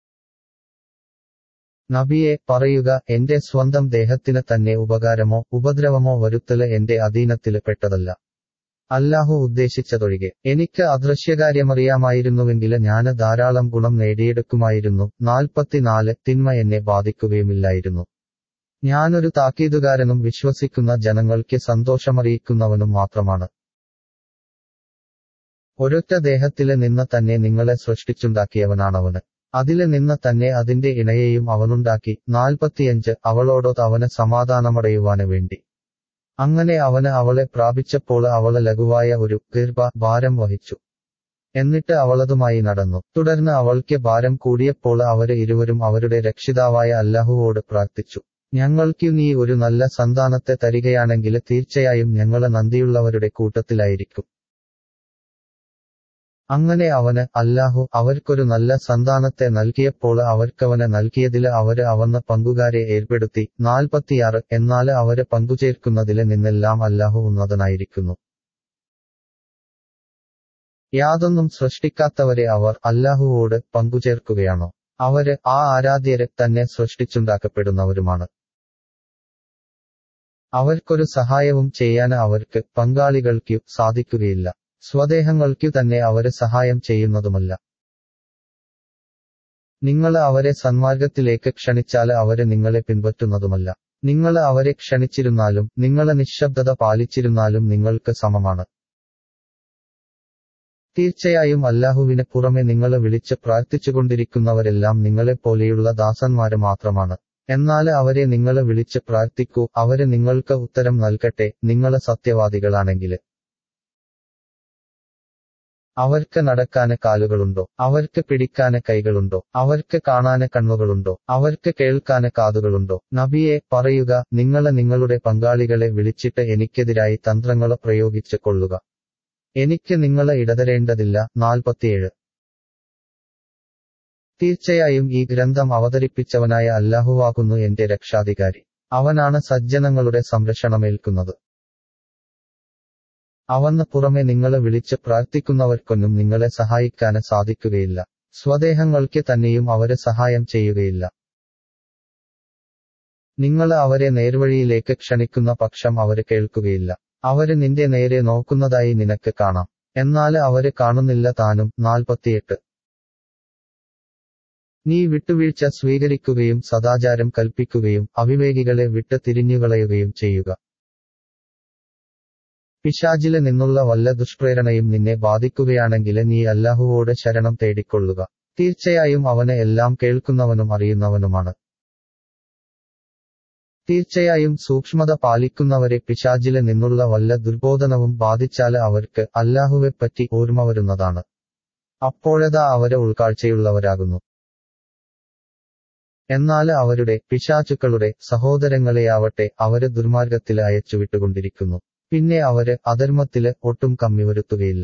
നബിയെ പറയുക എന്റെ സ്വന്തം ദേഹത്തിന് തന്നെ ഉപകാരമോ ഉപദ്രവമോ വരുത്തല് എന്റെ അധീനത്തില് പെട്ടതല്ല അല്ലാഹു ഉദ്ദേശിച്ചതൊഴികെ എനിക്ക് അദൃശ്യകാര്യമറിയാമായിരുന്നുവെങ്കില് ഞാന് ധാരാളം ഗുണം നേടിയെടുക്കുമായിരുന്നു നാൽപ്പത്തിനാല് തിന്മ എന്നെ ബാധിക്കുകയുമില്ലായിരുന്നു ഞാനൊരു താക്കീതുകാരനും വിശ്വസിക്കുന്ന ജനങ്ങൾക്ക് സന്തോഷമറിയിക്കുന്നവനും മാത്രമാണ് ഒരൊറ്റ ദേഹത്തില് നിന്ന് തന്നെ നിങ്ങളെ സൃഷ്ടിച്ചുണ്ടാക്കിയവനാണവന് അതില് നിന്ന് തന്നെ അതിന്റെ ഇണയെയും അവനുണ്ടാക്കി നാൽപ്പത്തിയഞ്ച് അവളോടൊത്ത് അവന് സമാധാനമടയുവാന് വേണ്ടി അങ്ങനെ അവന് അവളെ പ്രാപിച്ചപ്പോൾ അവള് ലഘുവായ ഒരു ഗർഭ ഭാരം വഹിച്ചു എന്നിട്ട് അവളതുമായി നടന്നു തുടർന്ന് അവൾക്ക് ഭാരം കൂടിയപ്പോൾ അവര് ഇരുവരും അവരുടെ രക്ഷിതാവായ അല്ലാഹുവോട് പ്രാർത്ഥിച്ചു ഞങ്ങൾക്ക് നീ ഒരു നല്ല സന്താനത്തെ തരികയാണെങ്കിൽ തീർച്ചയായും ഞങ്ങള് നന്ദിയുള്ളവരുടെ കൂട്ടത്തിലായിരിക്കും അങ്ങനെ അവന് അല്ലാഹു അവർക്കൊരു നല്ല സന്താനത്തെ നൽകിയപ്പോൾ അവർക്കവന് നൽകിയതില് അവര് അവന്ന് പങ്കുകാരെ ഏർപ്പെടുത്തി നാൽപ്പത്തിയാറ് എന്നാല് അവര് പങ്കുചേർക്കുന്നതില് നിന്നെല്ലാം അല്ലാഹു ഉന്നതനായിരിക്കുന്നു യാതൊന്നും സൃഷ്ടിക്കാത്തവരെ അവർ അല്ലാഹുവോട് പങ്കുചേർക്കുകയാണോ അവര് ആ ആരാധ്യരെ തന്നെ സൃഷ്ടിച്ചുണ്ടാക്കപ്പെടുന്നവരുമാണ് അവർക്കൊരു സഹായവും ചെയ്യാൻ അവർക്ക് പങ്കാളികൾക്കു സാധിക്കുകയില്ല സ്വദേഹങ്ങൾക്കു തന്നെ അവര് സഹായം ചെയ്യുന്നതുമല്ല നിങ്ങള് അവരെ സന്മാർഗത്തിലേക്ക് ക്ഷണിച്ചാല് അവര് നിങ്ങളെ പിൻപറ്റുന്നതുമല്ല നിങ്ങള് അവരെ ക്ഷണിച്ചിരുന്നാലും നിങ്ങള് നിശബ്ദത പാലിച്ചിരുന്നാലും നിങ്ങൾക്ക് സമമാണ് തീർച്ചയായും അല്ലാഹുവിന് പുറമെ നിങ്ങള് വിളിച്ച് പ്രാർത്ഥിച്ചുകൊണ്ടിരിക്കുന്നവരെല്ലാം നിങ്ങളെപ്പോലെയുള്ള ദാസന്മാര് മാത്രമാണ് എന്നാല് അവരെ നിങ്ങള് വിളിച്ച് പ്രാർത്ഥിക്കൂ അവര് നിങ്ങൾക്ക് ഉത്തരം നൽകട്ടെ നിങ്ങള് സത്യവാദികളാണെങ്കില് അവർക്ക് നടക്കാന് കാലുകളുണ്ടോ അവർക്ക് പിടിക്കാന് കൈകളുണ്ടോ അവർക്ക് കാണാന് കണ്ണുകളുണ്ടോ അവർക്ക് കേൾക്കാന് കാതുകളുണ്ടോ നബിയെ പറയുക നിങ്ങള് നിങ്ങളുടെ പങ്കാളികളെ വിളിച്ചിട്ട് എനിക്കെതിരായി തന്ത്രങ്ങള് പ്രയോഗിച്ച് കൊള്ളുക എനിക്ക് നിങ്ങള് ഇടതരേണ്ടതില്ല നാൽപ്പത്തിയേഴ് തീർച്ചയായും ഈ ഗ്രന്ഥം അവതരിപ്പിച്ചവനായ അല്ലാഹുവാകുന്നു എന്റെ രക്ഷാധികാരി അവനാണ് സജ്ജനങ്ങളുടെ സംരക്ഷണമേൽക്കുന്നത് അവന്ന് പുറമെ നിങ്ങളെ വിളിച്ച് പ്രാർത്ഥിക്കുന്നവർക്കൊന്നും നിങ്ങളെ സഹായിക്കാന് സാധിക്കുകയില്ല സ്വദേഹങ്ങൾക്ക് തന്നെയും അവര് സഹായം ചെയ്യുകയില്ല നിങ്ങള് അവരെ നേർവഴിയിലേക്ക് ക്ഷണിക്കുന്ന പക്ഷം അവര് കേൾക്കുകയില്ല അവര് നിന്റെ നേരെ നോക്കുന്നതായി നിനക്ക് കാണാം എന്നാല് അവര് കാണുന്നില്ല താനും നാൽപ്പത്തിയെട്ട് നീ വിട്ടുവീഴ്ച സ്വീകരിക്കുകയും സദാചാരം കൽപ്പിക്കുകയും അവിവേകികളെ വിട്ട് തിരിഞ്ഞുകളയുകയും ചെയ്യുക പിശാചില് നിന്നുള്ള വല്ല ദുഷ്പ്രേരണയും നിന്നെ ബാധിക്കുകയാണെങ്കിൽ നീ അല്ലാഹുവോട് ശരണം തേടിക്കൊള്ളുക തീർച്ചയായും അവന് എല്ലാം കേൾക്കുന്നവനും അറിയുന്നവനുമാണ് തീർച്ചയായും സൂക്ഷ്മത പാലിക്കുന്നവരെ പിശാചില് നിന്നുള്ള വല്ല ദുർബോധനവും ബാധിച്ചാല് അവർക്ക് അല്ലാഹുവെപ്പറ്റി ഓർമ്മ വരുന്നതാണ് അപ്പോഴതാ അവര് ഉൾക്കാഴ്ചയുള്ളവരാകുന്നു എന്നാല് അവരുടെ പിശാചുക്കളുടെ സഹോദരങ്ങളെയാവട്ടെ അവര് ദുർമാർഗത്തില് അയച്ചുവിട്ടുകൊണ്ടിരിക്കുന്നു പിന്നെ അവര് അധർമ്മത്തില് ഒട്ടും കമ്മി വരുത്തുകയില്ല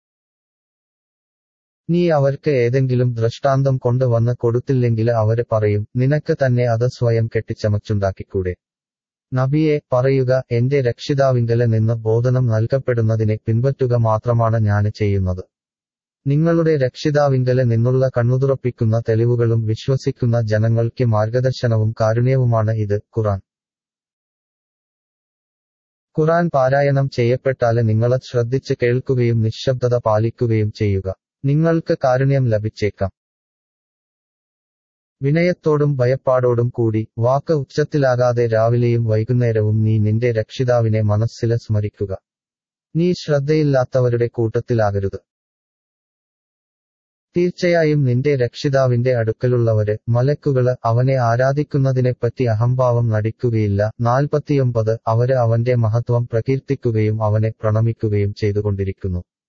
നീ അവർക്ക് ഏതെങ്കിലും ദൃഷ്ടാന്തം കൊണ്ട് വന്ന് കൊടുത്തില്ലെങ്കില് അവര് പറയും നിനക്ക് തന്നെ അത് സ്വയം കെട്ടിച്ചമച്ചുണ്ടാക്കിക്കൂടെ നബിയെ പറയുക എന്റെ രക്ഷിതാവിങ്കല് നിന്ന് ബോധനം നൽകപ്പെടുന്നതിനെ പിൻപറ്റുക മാത്രമാണ് ഞാന് ചെയ്യുന്നത് നിങ്ങളുടെ രക്ഷിതാവിങ്കല് നിന്നുള്ള കണ്ണുതുറപ്പിക്കുന്ന തെളിവുകളും വിശ്വസിക്കുന്ന ജനങ്ങൾക്ക് മാർഗദർശനവും കാരുണ്യവുമാണ് ഇത് ഖുറാൻ ഖുറാൻ പാരായണം ചെയ്യപ്പെട്ടാല് നിങ്ങളെ ശ്രദ്ധിച്ച് കേൾക്കുകയും നിശബ്ദത പാലിക്കുകയും ചെയ്യുക നിങ്ങൾക്ക് കാരുണ്യം ലഭിച്ചേക്കാം വിനയത്തോടും ഭയപ്പാടോടും കൂടി വാക്ക് ഉച്ചത്തിലാകാതെ രാവിലെയും വൈകുന്നേരവും നീ നിന്റെ രക്ഷിതാവിനെ മനസ്സില് സ്മരിക്കുക നീ ശ്രദ്ധയില്ലാത്തവരുടെ കൂട്ടത്തിലാകരുത് തീർച്ചയായും നിന്റെ രക്ഷിതാവിന്റെ അടുക്കലുള്ളവര് മലക്കുകള് അവനെ ആരാധിക്കുന്നതിനെപ്പറ്റി അഹംഭാവം നടിക്കുകയില്ല നാൽപ്പത്തിയൊമ്പത് അവര് അവന്റെ മഹത്വം പ്രകീർത്തിക്കുകയും അവനെ പ്രണമിക്കുകയും ചെയ്തുകൊണ്ടിരിക്കുന്നു